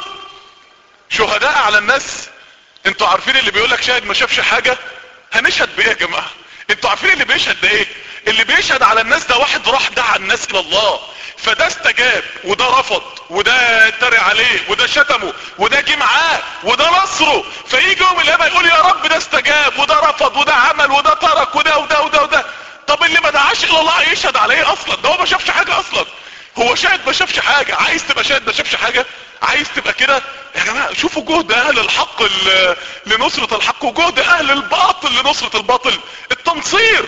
شهداء على الناس انتوا عارفين اللي بيقولك شاهد ما شافش حاجة هنشهد بايه يا جماعة انتوا عارفين اللي بيشهد ده ايه اللي بيشهد على الناس ده واحد راح دعا الناس الى الله فده استجاب وده رفض وده اتريق عليه وده شتمه وده جه معاه وده نصره فيجي يوم القيامه يقول يا رب ده استجاب وده رفض وده عمل وده ترك وده وده وده وده طب اللي ما دعاش الى الله يشهد عليه اصلا ده هو ما شافش حاجه اصلا هو شاهد ما شافش حاجه عايز تبقى شاهد ما شافش حاجه عايز تبقى كده يا جماعه شوفوا جهد اهل الحق لنصره الحق وجهد اهل الباطل لنصره الباطل التنصير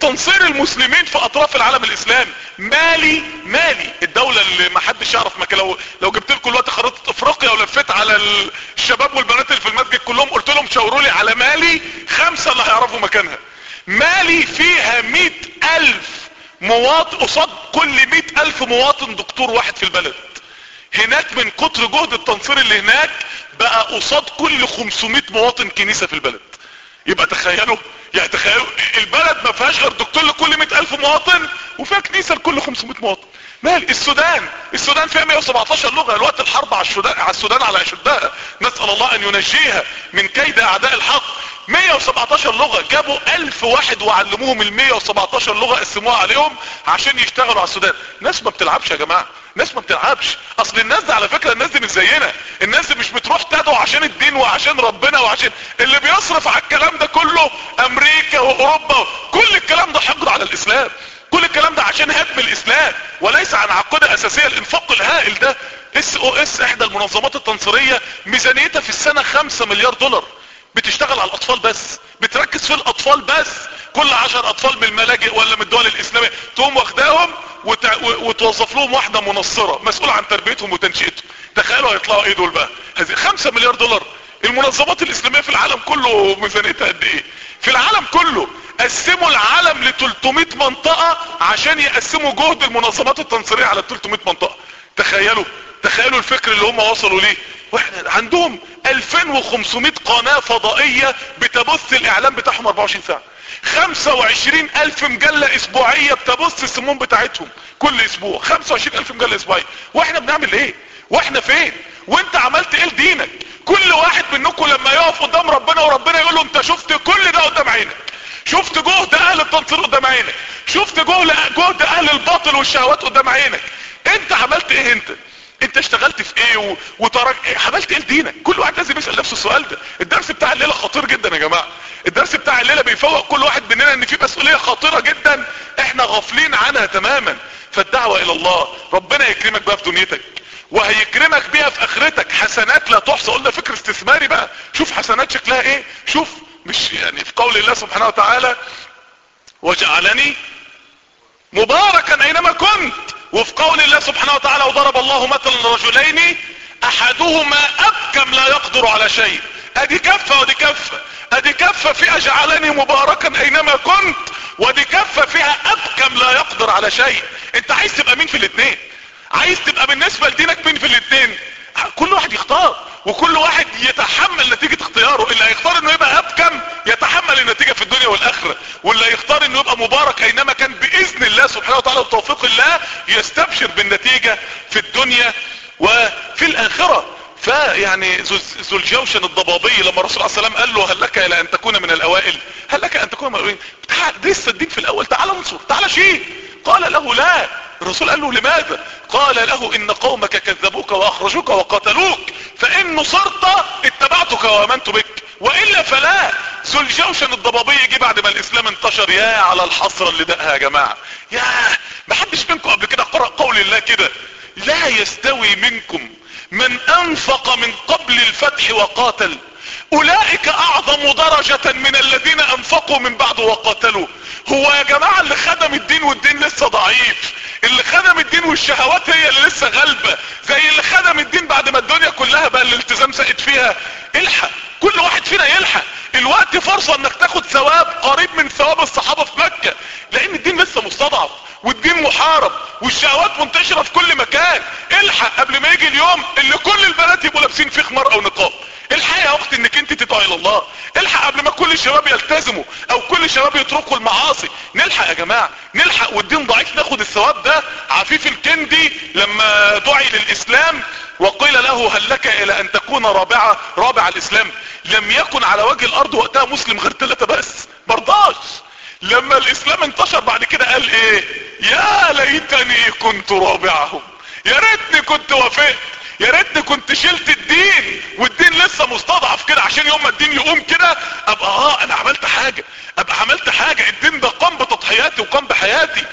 تنصير المسلمين في اطراف العالم الاسلامي مالي مالي الدولة اللي ما حدش يعرف مكان لو لو جبت لكم الوقت خريطة افريقيا ولفيت على الشباب والبنات اللي في المسجد كلهم قلت لهم شاوروا لي على مالي خمسة اللي هيعرفوا مكانها مالي فيها مئة الف مواطن قصاد كل مئة الف مواطن دكتور واحد في البلد هناك من كتر جهد التنصير اللي هناك بقى قصاد كل 500 مواطن كنيسة في البلد يبقى تخيلوا يعني تخيلوا البلد ما فيهاش غير دكتور لكل 100 الف مواطن وفيها كنيسة لكل 500 مواطن مال السودان السودان فيها 117 لغة الوقت الحرب على السودان على السودان على اشدها نسأل الله ان ينجيها من كيد اعداء الحق 117 لغة جابوا 1000 واحد وعلموهم ال 117 لغة قسموها عليهم عشان يشتغلوا على السودان ناس ما بتلعبش يا جماعة ناس ما بتلعبش اصل الناس دي على فكرة الناس دي مش زينا الناس دي مش بتروح تدعو عشان الدين وعشان ربنا وعشان اللي بيصرف على الكلام ده كله امريكا واوروبا كل الكلام ده حقد على الاسلام كل الكلام ده عشان هدم الاسلام وليس عن عقيدة اساسية الانفاق الهائل ده اس او اس احدى المنظمات التنصيرية ميزانيتها في السنة 5 مليار دولار بتشتغل على الاطفال بس بتركز في الاطفال بس كل عشر اطفال من الملاجئ ولا من الدول الاسلامية تقوم واخداهم وت... وتوظف لهم واحدة منصرة مسؤولة عن تربيتهم وتنشئتهم تخيلوا هيطلعوا ايه دول بقى هذه خمسة مليار دولار المنظمات الاسلامية في العالم كله ميزانيتها قد ايه في العالم كله قسموا العالم ل 300 منطقة عشان يقسموا جهد المنظمات التنصيرية على 300 منطقة تخيلوا تخيلوا الفكر اللي هم وصلوا ليه واحنا عندهم 2500 قناة فضائية بتبث الاعلام بتاعهم 24 ساعة 25 الف مجلة اسبوعية بتبث السموم بتاعتهم كل اسبوع 25 الف مجلة اسبوعية واحنا بنعمل ايه واحنا فين وانت عملت ايه لدينك كل واحد منكم لما يقف قدام ربنا وربنا يقول له انت شفت كل ده قدام عينك شفت جهد اهل التنصير قدام عينك شفت جهد اهل الباطل والشهوات قدام عينك انت عملت ايه انت انت اشتغلت في ايه و... وترك ايه عملت ايه لدينك كل واحد لازم يسأل نفسه السؤال ده الدرس بتاع الليلة خطير جدا يا جماعة الدرس بتاع الليلة بيفوق كل واحد مننا ان في مسؤولية خطيرة جدا احنا غافلين عنها تماما فالدعوة الى الله ربنا يكرمك بقى في دنيتك وهيكرمك بيها في اخرتك حسنات لا تحصى قلنا فكر استثماري بقى شوف حسنات شكلها ايه شوف مش يعني في قول الله سبحانه وتعالى وجعلني مباركا اينما كنت وفي قول الله سبحانه وتعالى وضرب الله مثلا رجلين احدهما ابكم لا يقدر على شيء ادي كفة ودي كفة ادي كفة فيها جعلني مباركا اينما كنت ودي كفة فيها ابكم لا يقدر على شيء انت عايز تبقى مين في الاثنين عايز تبقى بالنسبة لدينك مين في الاثنين كل واحد يختار وكل واحد يتحمل نتيجة اختياره اللي هيختار انه يبقى ابكم يتحمل النتيجة في الدنيا والاخرة واللي يختار انه يبقى مبارك اينما كان باذن الله سبحانه وتعالى وتوفيق الله يستبشر بالنتيجة في الدنيا وفي الاخرة فيعني ذو الجوشن الضبابي لما الرسول عليه السلام قال له هل لك الى ان تكون من الاوائل هل لك ان تكون من الاوائل تعال لسه الدين في الاول تعال انصر تعال شيء قال له لا الرسول قال له لماذا قال له ان قومك كذبوك واخرجوك وقتلوك فان نصرت اتبعتك وامنت بك والا فلا ذو الجوشن الضبابي جه بعد ما الاسلام انتشر يا على الحسره اللي دقها يا جماعه يا ما حدش منكم قبل كده قرأ قول الله كده لا يستوي منكم من انفق من قبل الفتح وقاتل اولئك اعظم درجة من الذين انفقوا من بعد وقاتلوا هو يا جماعة اللي خدم الدين والدين لسه ضعيف اللي خدم الدين والشهوات هي اللي لسه غالبة زي اللي خدم الدين بعد ما الدنيا كلها بقى الالتزام سقط فيها الحق كل واحد فينا يلحق الوقت فرصة انك تاخد ثواب قريب من ثواب الصحابة في مكة لان الدين لسه مستضعف والدين محارب والشهوات منتشرة في كل مكان الحق قبل ما يجي اليوم اللي كل البنات يبقوا لابسين فيه خمار او نقاب الحق يا اختي انك انت تدعي الى الله الحق قبل ما كل الشباب يلتزموا او كل الشباب يتركوا المعاصي نلحق يا جماعة نلحق والدين ضعيف ناخد الثواب ده عفيف الكندي لما دعي للاسلام وقيل له هل لك الى ان تكون رابعة رابع الاسلام لم يكن على وجه الارض وقتها مسلم غير ثلاثة بس مرضاش لما الاسلام انتشر بعد كده قال ايه يا ليتني كنت رابعهم يا ريتني كنت وافقت يا ريتني كنت شلت الدين والدين لسه مستضعف كده عشان يوم ما الدين يقوم كده ابقى اه انا عملت حاجة ابقى عملت حاجة الدين ده قام بتضحياتي وقام بحياتي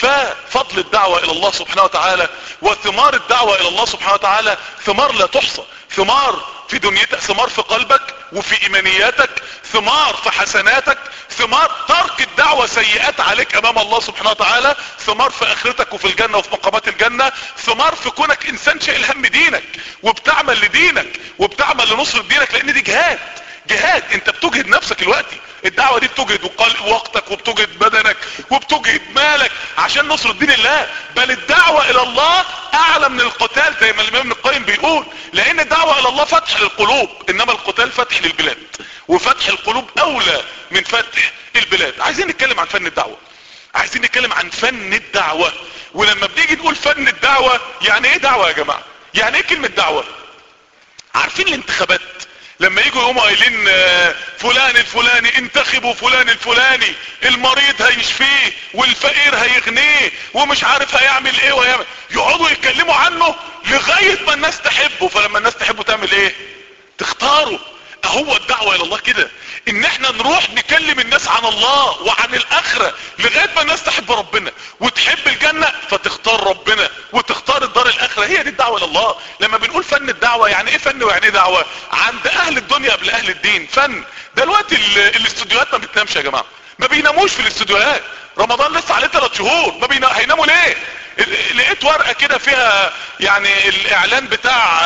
ففضل الدعوة الى الله سبحانه وتعالى وثمار الدعوة الى الله سبحانه وتعالى ثمار لا تحصى ثمار في دنيتك ثمار في قلبك وفي ايمانياتك ثمار في حسناتك ثمار ترك الدعوة سيئات عليك امام الله سبحانه وتعالى ثمار في اخرتك وفي الجنة وفي مقامات الجنة ثمار في كونك انسان شايل هم دينك وبتعمل لدينك وبتعمل لنصر دينك لان دي جهاد جهاد انت بتجهد نفسك دلوقتي الدعوة دي بتجهد وقتك وبتجهد بدنك وبتجهد مالك عشان نصر دين الله بل الدعوة الى الله اعلى من القتال زي ما الامام ابن القيم بيقول لان الدعوة الى الله فتح للقلوب انما القتال فتح للبلاد وفتح القلوب اولى من فتح البلاد عايزين نتكلم عن فن الدعوة عايزين نتكلم عن فن الدعوة ولما بنيجي نقول فن الدعوة يعني ايه دعوة يا جماعة يعني ايه كلمة دعوة عارفين الانتخابات لما يجوا يقوموا قايلين فلان الفلاني انتخبوا فلان الفلاني المريض هيشفيه والفقير هيغنيه ومش عارف هيعمل ايه ويعمل يقعدوا يتكلموا عنه لغاية ما الناس تحبه فلما الناس تحبه تعمل ايه تختاره هو الدعوة الى الله كده ان احنا نروح نكلم الناس عن الله وعن الاخرة لغاية ما الناس تحب ربنا وتحب الجنة فتختار ربنا وتختار الدار الاخرة هي دي الدعوة الى الله لما بنقول فن الدعوة يعني ايه فن ويعني ايه دعوة عند اهل الدنيا قبل اهل الدين فن دلوقتي الاستوديوهات ما بتنامش يا جماعة ما بيناموش في الاستوديوهات رمضان لسه عليه ثلاث شهور ما بينا... هيناموا ليه لقيت ورقة كده فيها يعني الاعلان بتاع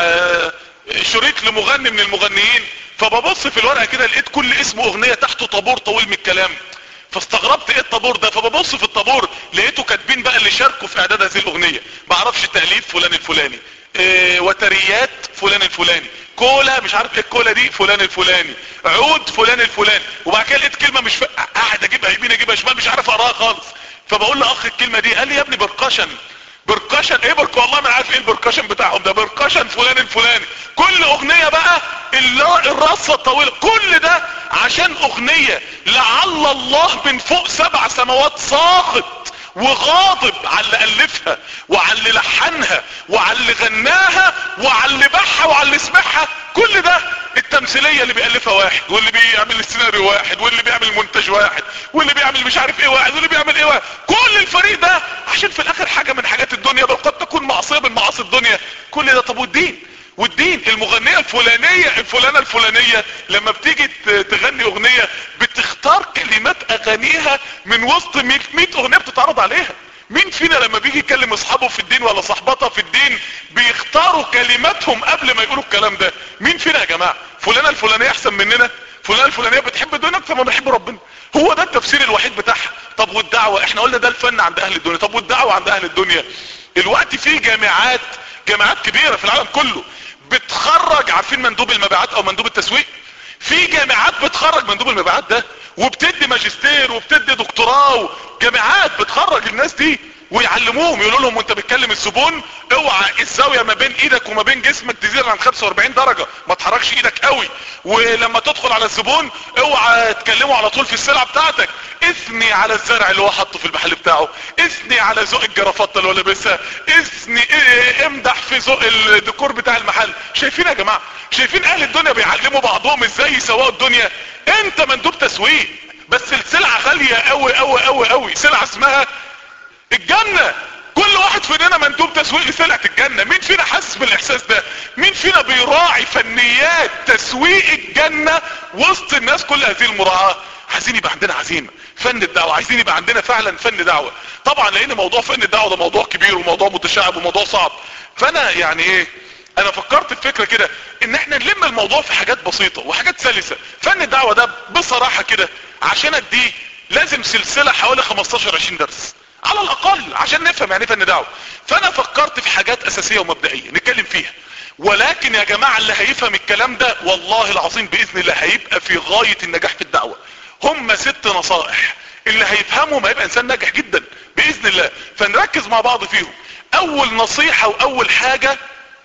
شريط لمغني من المغنيين فببص في الورقة كده لقيت كل اسم اغنية تحته طابور طويل من الكلام فاستغربت ايه الطابور ده فببص في الطابور لقيته كاتبين بقى اللي شاركوا في اعداد هذه الاغنية ما اعرفش تأليف فلان الفلاني اه وتريات فلان الفلاني كولا مش عارف ايه الكولا دي فلان الفلاني عود فلان الفلاني وبعد كده لقيت كلمة مش ف... قاعد اجيبها يمين اجيبها شمال مش عارف اقراها خالص فبقول لاخ الكلمة دي قال لي يا ابني برقشن بركشن ايه برك والله ما عارف ايه البركشن بتاعهم ده بركشن فلان الفلاني كل اغنية بقى الرصة الطويلة كل ده عشان اغنية لعل الله من فوق سبع سماوات ساخط وغاضب على اللي الفها وعلى اللي لحنها وعلى اللي غناها وعلى اللي باعها وعلى اللي سمعها كل ده التمثيليه اللي بيالفها واحد واللي بيعمل السيناريو واحد واللي بيعمل المونتاج واحد واللي بيعمل مش عارف ايه واحد واللي بيعمل ايه واحد كل الفريق ده عشان في الاخر حاجه من حاجات الدنيا بل قد تكون معصيه من معاصي الدنيا كل ده طب والدين والدين المغنية الفلانية الفلانة الفلانية لما بتيجي تغني اغنية بتختار كلمات اغانيها من وسط 100 اغنية بتتعرض عليها مين فينا لما بيجي يكلم اصحابه في الدين ولا صحباتها في الدين بيختاروا كلماتهم قبل ما يقولوا الكلام ده مين فينا يا جماعة فلانة الفلانية احسن مننا فلانة الفلانية بتحب الدنيا اكتر ما بنحب ربنا هو ده التفسير الوحيد بتاعها طب والدعوة احنا قلنا ده الفن عند اهل الدنيا طب والدعوة عند اهل الدنيا الوقت في جامعات جامعات كبيرة في العالم كله بتخرج عارفين مندوب المبيعات او مندوب التسويق في جامعات بتخرج مندوب المبيعات ده وبتدي ماجستير وبتدي دكتوراه جامعات بتخرج الناس دي ويعلموهم يقولوا لهم وانت بتكلم الزبون اوعى الزاويه ما بين ايدك وما بين جسمك تزيد عن 45 درجه ما تحركش ايدك قوي ولما تدخل على الزبون اوعى تكلمه على طول في السلعه بتاعتك اثني على الزرع اللي هو حاطه في المحل بتاعه اثني على ذوق الجرافطه اللي هو لابسها اثني ايه امدح في ذوق الديكور بتاع المحل شايفين يا جماعه شايفين اهل الدنيا بيعلموا بعضهم ازاي يسوقوا الدنيا انت مندوب تسويق بس السلعه غاليه قوي قوي قوي قوي سلعه اسمها الجنة كل واحد فينا مندوب تسويق لسلعة الجنة مين فينا حاسس بالاحساس ده مين فينا بيراعي فنيات تسويق الجنة وسط الناس كل هذه المراعاة عايزين يبقى عندنا عزيمة فن الدعوة عايزين يبقى عندنا فعلا فن دعوة طبعا لان موضوع فن الدعوة ده موضوع كبير وموضوع متشعب وموضوع صعب فانا يعني ايه انا فكرت في فكرة كده ان احنا نلم الموضوع في حاجات بسيطة وحاجات سلسة فن الدعوة ده بصراحة كده عشان اديه لازم سلسلة حوالي 15 20 درس على الاقل عشان نفهم يعني فن دعوة فانا فكرت في حاجات اساسية ومبدئية نتكلم فيها ولكن يا جماعة اللي هيفهم الكلام ده والله العظيم باذن الله هيبقى في غاية النجاح في الدعوة هم ست نصائح اللي هيفهمهم هيبقى انسان ناجح جدا باذن الله فنركز مع بعض فيهم اول نصيحة واول حاجة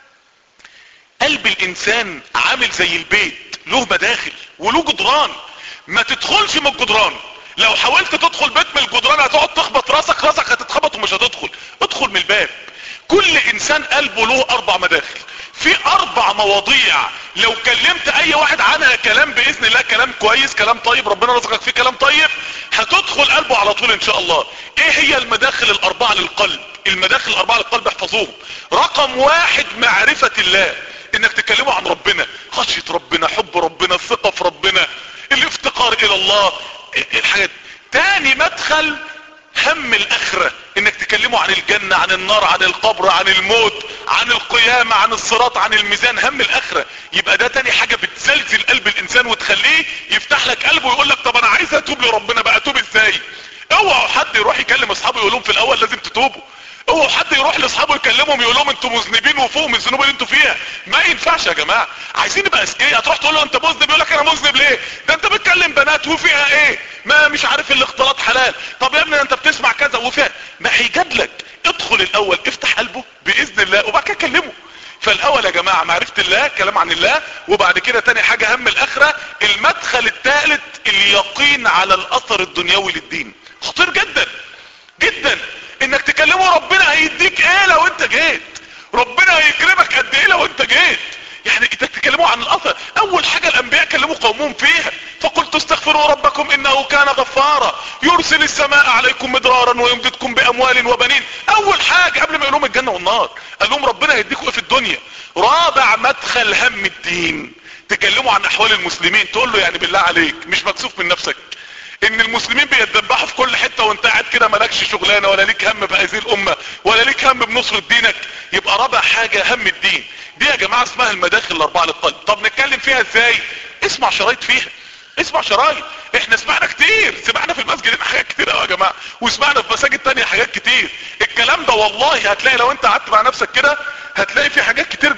قلب الانسان عامل زي البيت له مداخل وله جدران ما تدخلش من الجدران لو حاولت تدخل بيت من الجدران هتقعد تخبط راسك راسك هتتخبط ومش هتدخل ادخل من الباب كل انسان قلبه له اربع مداخل في اربع مواضيع لو كلمت اي واحد عنها كلام باذن الله كلام كويس كلام طيب ربنا رزقك فيه كلام طيب هتدخل قلبه على طول ان شاء الله ايه هي المداخل الاربعة للقلب المداخل الاربعة للقلب احفظوهم رقم واحد معرفة الله انك تكلمه عن ربنا خشية ربنا حب ربنا الثقة في ربنا الافتقار الى الله الحاجات تاني مدخل هم الاخرة انك تكلمه عن الجنة عن النار عن القبر عن الموت عن القيامة عن الصراط عن الميزان هم الاخرة يبقى ده تاني حاجة بتزلزل قلب الانسان وتخليه يفتح لك قلبه ويقول لك طب انا عايز اتوب لربنا بقى اتوب ازاي اوعوا حد يروح يكلم اصحابه يقول لهم في الاول لازم تتوبوا اوعوا حد يروح لاصحابه يكلمهم يقول لهم انتوا مذنبين وفوق من الذنوب اللي انتوا فيها ما ينفعش يا جماعه عايزين نبقى اذكياء هتروح تقول له انت مذنب يقول لك انا مذنب ليه ده انت بتكلم بنات وفيها ايه ما مش عارف الاختلاط حلال طب يا ابني انت بتسمع كذا وفيها ما هيجادلك ادخل الاول افتح قلبه باذن الله وبعد كده كلمه فالاول يا جماعة معرفة الله كلام عن الله وبعد كده تاني حاجة هم الاخرة المدخل الثالث اليقين على الاثر الدنيوي للدين خطير جدا جدا انك تكلمه ربنا هيديك ايه لو انت جيت ربنا هيكرمك قد ايه لو انت جيت يعني انك تكلموا عن الاثر اول حاجة الانبياء كلموا قومهم فيها فقلت استغفروا ربكم انه كان غفارا يرسل السماء عليكم مدرارا ويمددكم باموال وبنين اول حاجة قبل ما يقولهم الجنة والنار قال لهم ربنا هيديكم ايه في الدنيا رابع مدخل هم الدين تكلموا عن احوال المسلمين تقول له يعني بالله عليك مش مكسوف من نفسك ان المسلمين بيتدبحوا في كل حتة وانت قاعد كده مالكش شغلانة ولا ليك هم بهذه الامة ولا ليك هم بنصرة دينك يبقى رابع حاجة هم الدين دي يا جماعة اسمها المداخل الاربعة للقلب طب نتكلم فيها ازاي اسمع شرايط فيها اسمع شرايط احنا سمعنا كتير سمعنا في المسجد هنا حاجات كتير يا جماعة وسمعنا في مساجد تانية حاجات كتير الكلام ده والله هتلاقي لو انت قعدت مع نفسك كده هتلاقي في حاجات كتير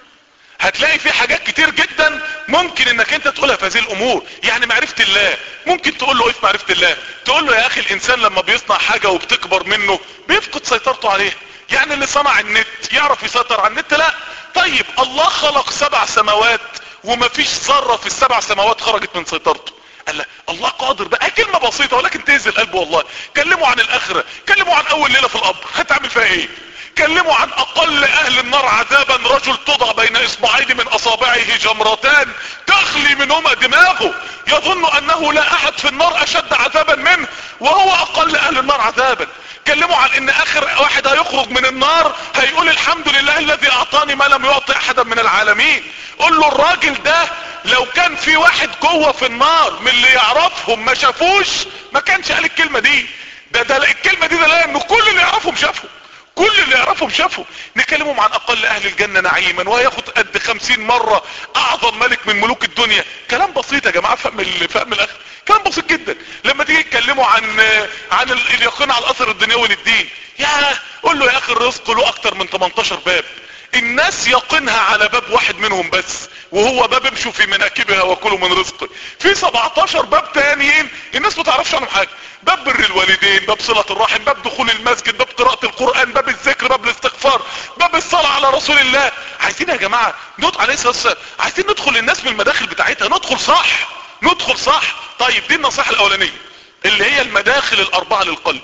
هتلاقي في حاجات كتير جدا ممكن انك انت تقولها في هذه الامور يعني معرفة الله ممكن تقول له ايه في معرفة الله تقول له يا اخي الانسان لما بيصنع حاجة وبتكبر منه بيفقد سيطرته عليها يعني اللي صنع النت يعرف يسيطر على النت لا طيب الله خلق سبع سماوات ومفيش ذرة في السبع سماوات خرجت من سيطرته قال لا الله قادر بقى كلمة بسيطة ولكن تهز القلب والله كلموا عن الاخرة كلموا عن اول ليلة في القبر هتعمل فيها ايه كلموا عن اقل اهل النار عذابا رجل تضع بين اصبعين من اصابعه جمرتان تخلي منهما دماغه يظن انه لا احد في النار اشد عذابا منه وهو اقل اهل النار عذابا كلموا عن ان اخر واحد هيخرج من النار هيقول الحمد لله الذي اعطاني ما لم يعطي احدا من العالمين قول له الراجل ده لو كان في واحد جوه في النار من اللي يعرفهم ما شافوش ما كانش قال الكلمة دي ده ده الكلمة دي ده لا انه كل اللي يعرفهم شافهم كل اللي يعرفهم شافوا نكلمهم عن اقل اهل الجنة نعيما وهياخد قد خمسين مرة اعظم ملك من ملوك الدنيا كلام بسيط يا جماعة فهم فهم الاخر كلام بسيط جدا لما تيجي تكلموا عن عن اليقين على الاثر الدنيوي للدين يا قول له يا اخي الرزق له اكتر من 18 باب الناس يقينها على باب واحد منهم بس وهو باب امشوا في مناكبها وكلوا من رزقه في 17 باب تانيين الناس ما تعرفش عنهم حاجه باب بر الوالدين باب صلة الرحم باب دخول المسجد باب قراءة القرآن باب الذكر باب الاستغفار باب الصلاة على رسول الله عايزين يا جماعة ندخل عليه الصلاة عايزين ندخل الناس من المداخل بتاعتها ندخل صح ندخل صح طيب دي النصيحة الاولانية اللي هي المداخل الاربعة للقلب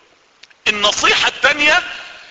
النصيحة التانية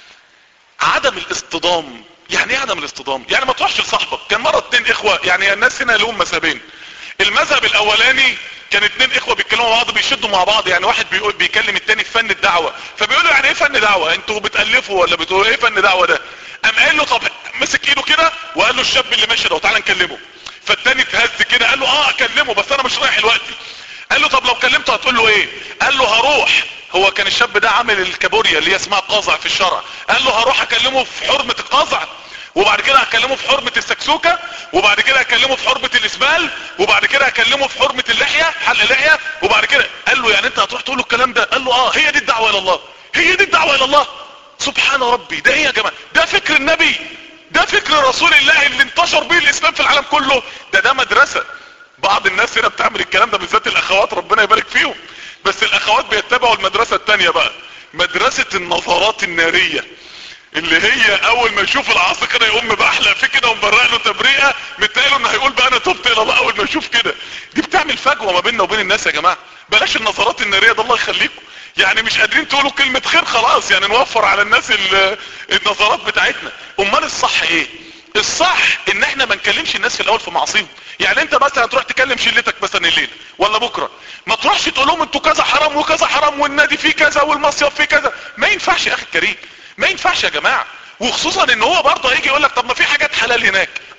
عدم الاصطدام يعني ايه عدم الاصطدام يعني ما تروحش لصاحبك كان مرة اتنين اخوة يعني الناس هنا لهم مذهبين المذهب الاولاني كان اتنين اخوة بيتكلموا مع بعض بيشدوا مع بعض يعني واحد بيقول بيكلم التاني في فن الدعوة فبيقولوا يعني ايه فن دعوة انتوا بتألفوا ولا بتقولوا ايه فن دعوة ده قام قال له طب مسك ايده كده وقال له الشاب اللي ماشي ده تعالى نكلمه فالتاني اتهز كده قال له اه اكلمه بس انا مش رايح دلوقتي قال له طب لو كلمته هتقول له ايه قال له هروح هو كان الشاب ده عامل الكابوريا اللي هي اسمها قازع في الشرع قال له هروح اكلمه في حرمة القازع وبعد كده هكلمه في حرمة السكسوكة وبعد كده هكلمه في حرمة الاسبال وبعد كده هكلمه في حرمة اللحية حل اللحية وبعد كده قال له يعني انت هتروح تقول له الكلام ده قال له اه هي دي الدعوة الى الله هي دي الدعوة الى الله سبحان ربي ده ايه يا جماعة ده فكر النبي ده فكر رسول الله اللي انتشر به الاسلام في العالم كله ده ده مدرسة بعض الناس هنا بتعمل الكلام ده بالذات الاخوات ربنا يبارك فيهم بس الاخوات بيتبعوا المدرسة التانية بقى مدرسة النظرات النارية اللي هي اول ما يشوف العصر كده يقوم بحلق فيه كده ومبرق له تبريئه متقاله انه هيقول بقى انا تبت الى الله اول ما يشوف كده دي بتعمل فجوه ما بيننا وبين الناس يا جماعه بلاش النظرات الناريه ده الله يخليكم يعني مش قادرين تقولوا كلمه خير خلاص يعني نوفر على الناس النظرات بتاعتنا امال الصح ايه الصح ان احنا ما نكلمش الناس في الاول في معصيهم يعني انت مثلا تروح تكلم شلتك مثلا الليل ولا بكره ما تروحش تقول لهم انتوا كذا حرام وكذا حرام والنادي فيه كذا والمصيف فيه كذا ما ينفعش يا اخي الكريم ما ينفعش يا جماعة وخصوصا ان هو برضه هيجي يقول لك طب ما في حاجات حلال هناك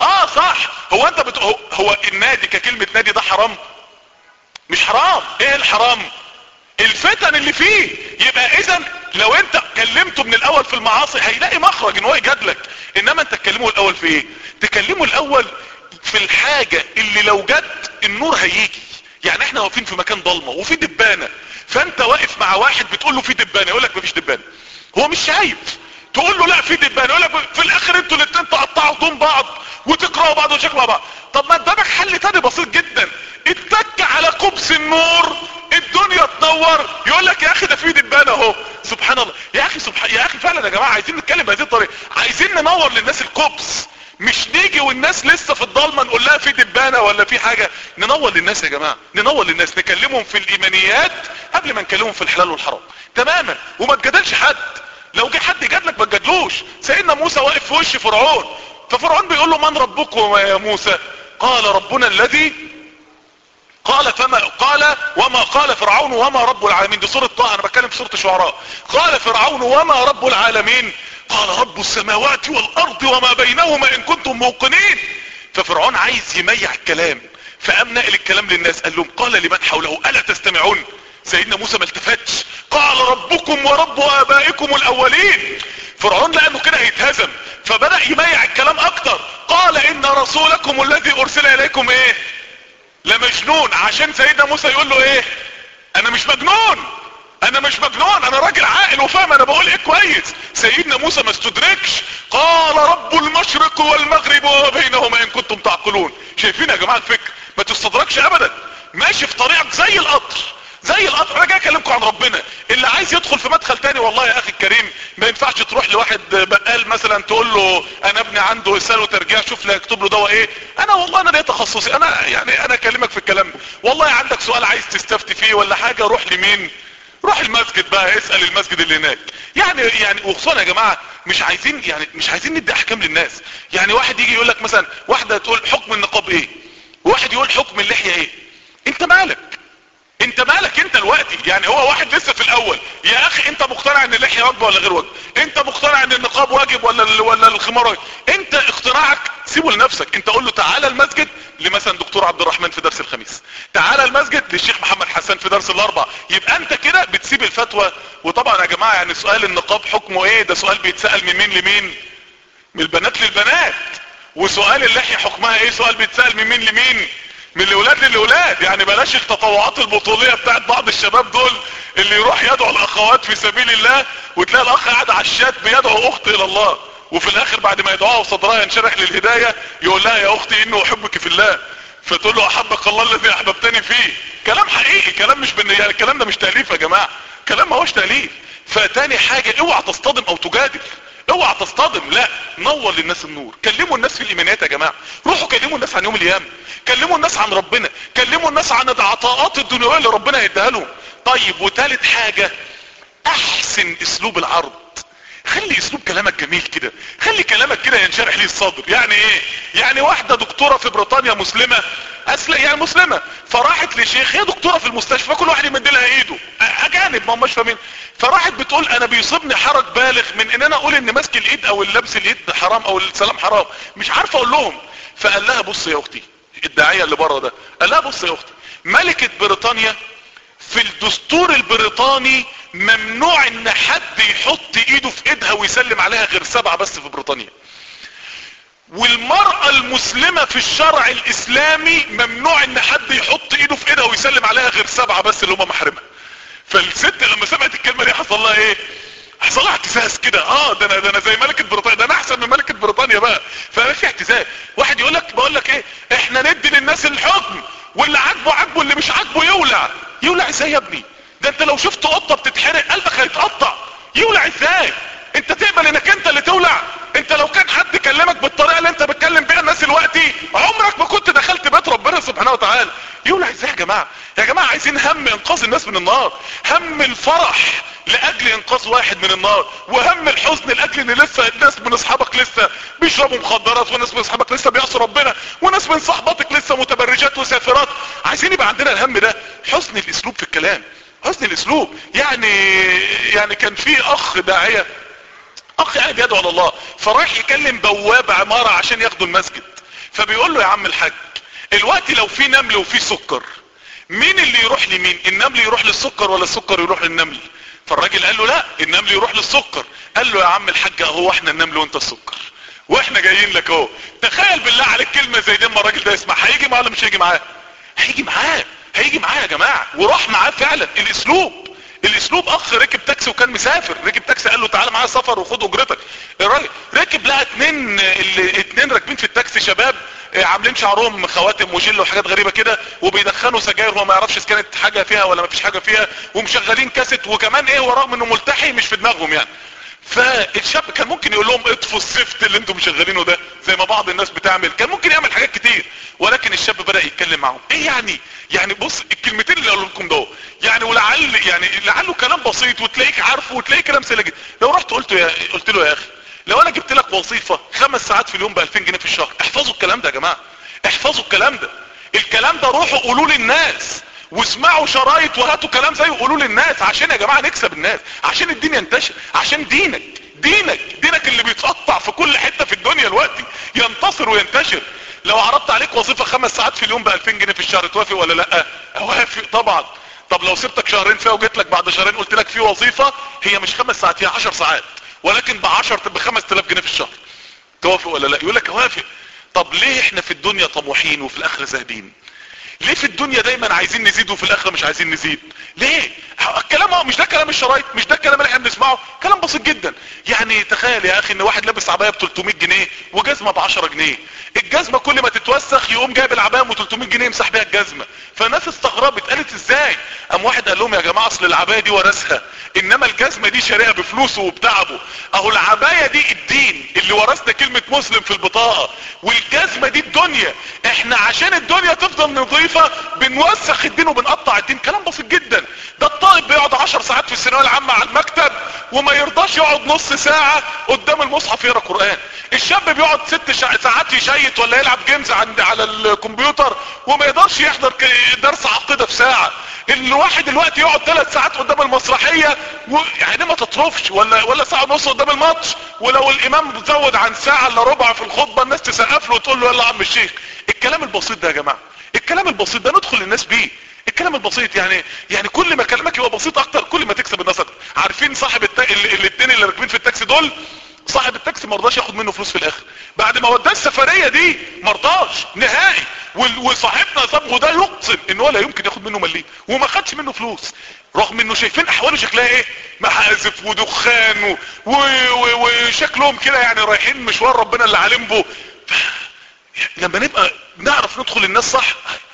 اه صح هو انت بت... هو- هو النادي ككلمة نادي ده حرام مش حرام ايه الحرام الفتن اللي فيه يبقى اذا لو انت كلمته من الاول في المعاصي هيلاقي مخرج ان هو يجادلك انما انت تكلمه الاول في ايه تكلمه الاول في الحاجة اللي لو جت النور هيجي يعني احنا واقفين في مكان ضلمة وفي دبانة فانت واقف مع واحد بتقول له في دبانة يقول لك مفيش دبانة هو مش شايف تقول له لا في دبانة يقول لك في الاخر انتوا الاتنين تقطعوا هدوم بعض وتكرهوا بعض وشكلوا بعض طب ما قدامك حل تاني بسيط جدا اتك على قبس النور الدنيا تنور يقول لك يا اخي ده في دبانة اهو سبحان الله يا اخي سبحان يا اخي فعلا يا جماعة عايزين نتكلم بهذه الطريقة عايزين ننور للناس القبس مش نيجي والناس لسه في الضلمه نقول لها في دبانه ولا في حاجه ننور للناس يا جماعه ننور للناس نكلمهم في الايمانيات قبل ما نكلمهم في الحلال والحرام تماما وما تجادلش حد لو جه حد جادلك ما تجادلوش سيدنا موسى واقف في وش فرعون ففرعون بيقول له من ربكم يا موسى قال ربنا الذي قال فما قال وما قال فرعون وما رب العالمين دي سورة طه انا بتكلم في سورة الشعراء قال فرعون وما رب العالمين قال رب السماوات والارض وما بينهما ان كنتم موقنين ففرعون عايز يميع الكلام فقام نقل الكلام للناس قال لهم قال لمن حوله الا تستمعون سيدنا موسى ما التفتش قال ربكم ورب ابائكم الاولين فرعون لانه كده هيتهزم فبدأ يميع الكلام اكتر قال ان رسولكم الذي ارسل اليكم ايه لمجنون عشان سيدنا موسى يقول له ايه انا مش مجنون انا مش مجنون انا راجل عاقل وفاهم انا بقول ايه كويس سيدنا موسى ما استدركش قال رب المشرق والمغرب وما بينهما ان كنتم تعقلون شايفين يا جماعه الفكر ما تستدركش ابدا ماشي في طريقك زي القطر زي القطر انا جاي اكلمكم عن ربنا اللي عايز يدخل في مدخل تاني والله يا اخي الكريم ما ينفعش تروح لواحد بقال مثلا تقول له انا ابني عنده اسهال وترجيع شوف لي هكتب له دواء ايه انا والله انا ليه تخصصي انا يعني انا اكلمك في الكلام ده والله عندك سؤال عايز تستفتي فيه ولا حاجه روح لمين روح المسجد بقى اسال المسجد اللي هناك يعني يعني وخصوصا يا جماعه مش عايزين يعني مش عايزين ندي احكام للناس يعني واحد يجي يقول لك مثلا واحده تقول حكم النقاب ايه وواحد يقول حكم اللحيه ايه انت مالك انت مالك انت دلوقتي يعني هو واحد لسه في الاول يا اخي انت مقتنع ان اللحيه واجبه ولا غير واجبه انت مقتنع ان النقاب واجب ولا ال- ولا الخمار واجب انت اقتناعك سيبه لنفسك انت قول له تعالى المسجد لمثلا دكتور عبد الرحمن في درس الخميس تعالى المسجد للشيخ محمد حسن في درس الاربع يبقى انت كده بتسيب الفتوى وطبعا يا جماعه يعني سؤال النقاب حكمه ايه ده سؤال بيتسال من مين لمين من البنات للبنات وسؤال اللحية حكمها ايه سؤال بيتسأل من مين لمين من الاولاد للاولاد يعني بلاش التطوعات البطولية بتاعت بعض الشباب دول اللي يروح يدعو الاخوات في سبيل الله وتلاقي الاخ قاعد على الشات بيدعو اخت الى الله وفي الاخر بعد ما يدعوها وصدرها ينشرح للهداية يقول لها يا اختي انه احبك في الله فتقول له احبك الله الذي احببتني فيه كلام حقيقي كلام مش بن... يعني الكلام ده مش تأليف يا جماعة كلام ما هوش تأليف فتاني حاجة اوعى تصطدم او تجادل اوعى تصطدم لا نور للناس النور كلموا الناس في الايمانيات يا جماعة روحوا كلموا الناس عن يوم القيامة كلموا الناس عن ربنا كلموا الناس عن العطاءات الدنيوية اللي ربنا هيديها لهم طيب وتالت حاجة احسن اسلوب العرض خلي اسلوب كلامك جميل كده خلي كلامك كده ينشرح ليه الصدر يعني ايه يعني واحدة دكتورة في بريطانيا مسلمة اسل يعني مسلمة فراحت لشيخ هي دكتورة في المستشفى كل واحد يمد لها ايده أ- اجانب ما هماش فاهمين فراحت بتقول انا بيصيبني حرج بالغ من ان انا اقول ان ماسك الايد او اللبس الايد حرام او السلام حرام مش عارف اقول لهم فقال لها بص يا اختي الداعية اللي بره ده قال لها بص يا اختي ملكة بريطانيا في الدستور البريطاني ممنوع ان حد يحط ايده في ايدها ويسلم عليها غير سبعة بس في بريطانيا والمرأة المسلمة في الشرع الاسلامي ممنوع ان حد يحط ايده في ايدها ويسلم عليها غير سبعة بس اللي هم محرمها فالست لما سمعت الكلمة دي حصل لها ايه حصل لها اعتزاز كده اه ده انا ده انا زي ملكة بريطانيا ده انا احسن من ملكة بريطانيا بقى فما في اعتزاز واحد يقول لك بقول لك ايه احنا ندي للناس الحكم واللي عاجبه عاجبه اللي مش عاجبه يولع يولع ازاي يا ابني ده انت لو شفت قطة بتتحرق قلبك هيتقطع يولع ازاي انت تقبل انك انت اللي تولع انت لو كان حد كلمك بالطريقة اللي انت بتكلم بيها الناس دلوقتي عمرك ما كنت دخلت بيت ربنا سبحانه وتعالى يولع ازاي يا جماعة يا جماعة عايزين هم انقاذ الناس من النار هم الفرح لاجل انقاذ واحد من النار وهم الحزن لاجل ان لسه الناس من اصحابك لسه بيشربوا مخدرات وناس من اصحابك لسه بيعصوا ربنا وناس من صحباتك لسه متبرجات وسافرات عايزين يبقى عندنا الهم ده حسن الاسلوب في الكلام حسن الاسلوب يعني يعني كان في اخ داعية اخ قاعد يدعو على الله فراح يكلم بواب عمارة عشان ياخدوا المسجد فبيقول له يا عم الحاج الوقت لو في نمل وفي سكر مين اللي يروح لمين النمل يروح للسكر ولا السكر يروح للنمل فالراجل قال له لا النمل يروح للسكر قال له يا عم الحاج اهو احنا النمل وانت السكر واحنا جايين لك اهو تخيل بالله عليك كلمه زي دي اما الراجل ده يسمع هيجي معاه ولا مش هيجي معاه هيجي معاه هيجي معاه يا جماعه وراح معاه فعلا الاسلوب الاسلوب اخ ركب تاكسي وكان مسافر ركب تاكسي قال له تعالى معايا سفر وخد اجرتك الراجل ركب لقى اتنين اللي اتنين راكبين في التاكسي شباب عاملين شعرهم خواتم وجل وحاجات غريبة كده وبيدخنوا سجاير وما يعرفش اذا كانت حاجة فيها ولا ما فيش حاجة فيها ومشغلين كاسيت وكمان ايه وراهم انه ملتحي مش في دماغهم يعني فالشاب كان ممكن يقول لهم اطفوا الزفت اللي انتم مشغلينه ده زي ما بعض الناس بتعمل كان ممكن يعمل حاجات كتير ولكن الشاب بدأ يتكلم معهم ايه يعني يعني بص الكلمتين اللي قالوا لكم دول يعني ولعل يعني لعله كلام بسيط وتلاقيك عارفه وتلاقيه كلام سهل جدا لو رحت قلت يا قلت له يا اخي لو انا جبت لك وظيفة خمس ساعات في اليوم ب 2000 جنيه في الشهر احفظوا الكلام ده يا جماعة احفظوا الكلام ده الكلام ده روحوا قولوا للناس واسمعوا شرايط وهاتوا كلام زيه وقولوا للناس عشان يا جماعة نكسب الناس عشان الدين ينتشر عشان دينك دينك دينك اللي بيتقطع في كل حتة في الدنيا دلوقتي ينتصر وينتشر لو عرضت عليك وظيفة خمس ساعات في اليوم ب 2000 جنيه في الشهر توافق ولا لا اوافق طبعا طب لو سبتك شهرين فيها وجيت لك بعد شهرين قلت لك في وظيفة هي مش خمس ساعات هي 10 ساعات ولكن ب 10 ب 5000 جنيه في الشهر توافق ولا لا يقول لك اوافق طب ليه احنا في الدنيا طموحين وفي الاخره زاهدين ليه في الدنيا دايما عايزين نزيد وفي الاخره مش عايزين نزيد ليه الكلام مش ده كلام الشرايط مش ده الكلام اللي احنا بنسمعه كلام بسيط جدا يعني تخيل يا اخي ان واحد لابس عبايه ب 300 جنيه وجزمه ب 10 جنيه الجزمه كل ما تتوسخ يقوم جايب العبايه ب 300 جنيه يمسح بيها الجزمه فالناس استغربت قالت ازاي قام واحد قال لهم يا جماعه اصل العبايه دي ورثها انما الجزمه دي شاريها بفلوسه وبتعبه اهو العبايه دي الدين اللي ورثنا كلمه مسلم في البطاقه والجزمه دي الدنيا احنا عشان الدنيا تفضل نظيفه بنوسخ الدين وبنقطع الدين كلام بسيط جدا ده الطالب بيقعد 10 ساعات في الثانويه العامه على المكتب وما يرضاش يقعد نص ساعه قدام المصحف يقرا قران الشاب بيقعد ست ساعات يشيت ولا يلعب جيمز عند على الكمبيوتر وما يقدرش يحضر درس عقيده في ساعه الواحد دلوقتي يقعد ثلاث ساعات قدام المسرحيه و... يعني ما تطرفش ولا ولا ساعه ونص قدام الماتش ولو الامام زود عن ساعه الا ربع في الخطبه الناس تسقف له وتقول له يلا يا عم الشيخ الكلام البسيط ده يا جماعه الكلام البسيط ده ندخل الناس بيه الكلام البسيط يعني يعني كل ما كلامك يبقى بسيط اكتر كل ما تكسب الناس اكتر عارفين صاحب التا... الاثنين اللي راكبين في التاكسي دول صاحب التاكسي ما رضاش ياخد منه فلوس في الاخر بعد ما وداه السفريه دي ما رضاش نهائي وصاحبنا صبغه ده يقسم ان هو لا يمكن ياخد منه مليم وما خدش منه فلوس رغم انه شايفين احواله شكلها ايه محازف ودخان وشكلهم كده يعني رايحين مشوار ربنا اللي عالم به لما نبقى نعرف ندخل الناس صح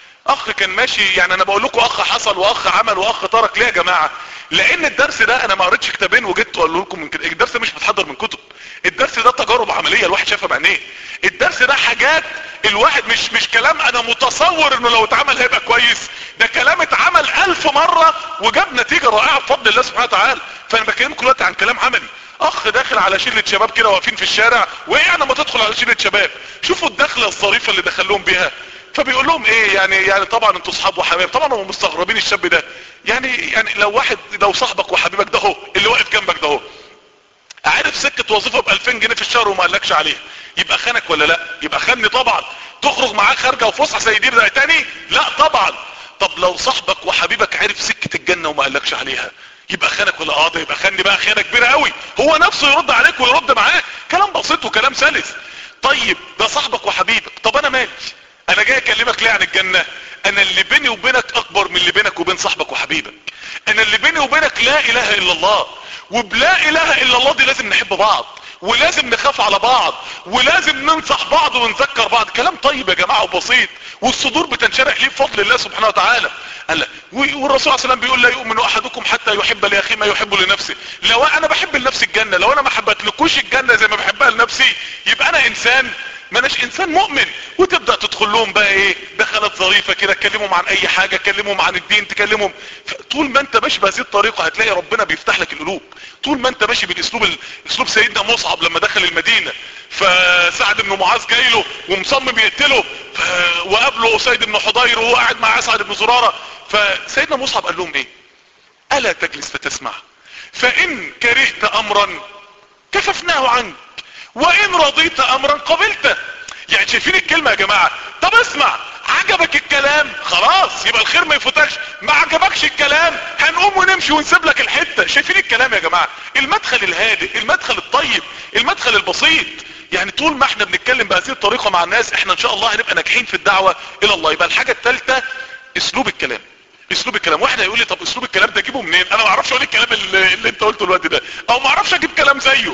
اخ كان ماشي يعني انا بقول لكم اخ حصل واخ عمل واخ ترك ليه يا جماعه لان الدرس ده انا ما قريتش كتابين وجيت اقول لكم من كده الدرس ده مش متحضر من كتب الدرس ده تجارب عمليه الواحد شافها بعينيه الدرس ده حاجات الواحد مش مش كلام انا متصور انه لو اتعمل هيبقى كويس ده كلام اتعمل الف مرة وجاب نتيجة رائعة بفضل الله سبحانه وتعالى فانا بكلمكم دلوقتي عن كلام عملي اخ داخل على شلة شباب كده واقفين في الشارع وايه يعني ما تدخل على شلة شباب شوفوا الدخلة الظريفة اللي دخلهم بيها فبيقول لهم ايه يعني يعني طبعا انتوا اصحاب وحبايب طبعا هم مستغربين الشاب ده يعني يعني لو واحد لو صاحبك وحبيبك ده هو اللي واقف جنبك ده هو عارف سكة وظيفة ب 2000 جنيه في الشهر وما قالكش عليها يبقى خانك ولا لا يبقى خاني طبعا تخرج معاه خارجه وفسحه زي دي ده تاني لا طبعا طب لو صاحبك وحبيبك عرف سكة الجنة وما قالكش عليها يبقى خانك ولا اه ده يبقى خاني بقى خيانه كبيره قوي هو نفسه يرد عليك ويرد معاك كلام بسيط وكلام سلس طيب ده صاحبك وحبيبك طب انا مالي انا جاي اكلمك ليه عن الجنة انا اللي بيني وبينك اكبر من اللي بينك وبين صاحبك وحبيبك انا اللي بيني وبينك لا اله الا الله وبلا اله الا الله دي لازم نحب بعض ولازم نخاف على بعض ولازم ننصح بعض ونذكر بعض كلام طيب يا جماعة وبسيط والصدور بتنشرح ليه بفضل الله سبحانه وتعالى قال لا والرسول عليه الصلاه والسلام بيقول لا يؤمن احدكم حتى يحب لاخيه ما يحب لنفسه لو انا بحب لنفسي الجنة لو انا ما حبتلكوش الجنة زي ما بحبها لنفسي يبقى انا انسان ما اناش انسان مؤمن وتبدأ تدخل لهم بقى ايه دخلت ظريفة كده تكلمهم عن اي حاجة تكلمهم عن الدين تكلمهم طول ما انت ماشي بهذه الطريقة هتلاقي ربنا بيفتح لك القلوب طول ما انت ماشي بالاسلوب اسلوب سيدنا مصعب لما دخل المدينة فسعد بن معاذ جاي له ومصمم يقتله ف... وقابله اسيد بن حضير وهو قاعد مع اسعد بن زرارة فسيدنا مصعب قال لهم ايه الا تجلس فتسمع فان كرهت امرا كففناه عنك وان رضيت امرا قبلته يعني شايفين الكلمة يا جماعة طب اسمع عجبك الكلام خلاص يبقى الخير ما يفوتكش ما عجبكش الكلام هنقوم ونمشي ونسيب لك الحتة شايفين الكلام يا جماعة المدخل الهادئ المدخل الطيب المدخل البسيط يعني طول ما احنا بنتكلم بهذه الطريقة مع الناس احنا ان شاء الله هنبقى ناجحين في الدعوة الى الله يبقى الحاجة الثالثة اسلوب الكلام اسلوب الكلام واحد هيقول لي طب اسلوب الكلام ده اجيبه منين انا ما اعرفش اقول الكلام اللي, اللي انت قلته الوقت ده او ما اعرفش اجيب كلام زيه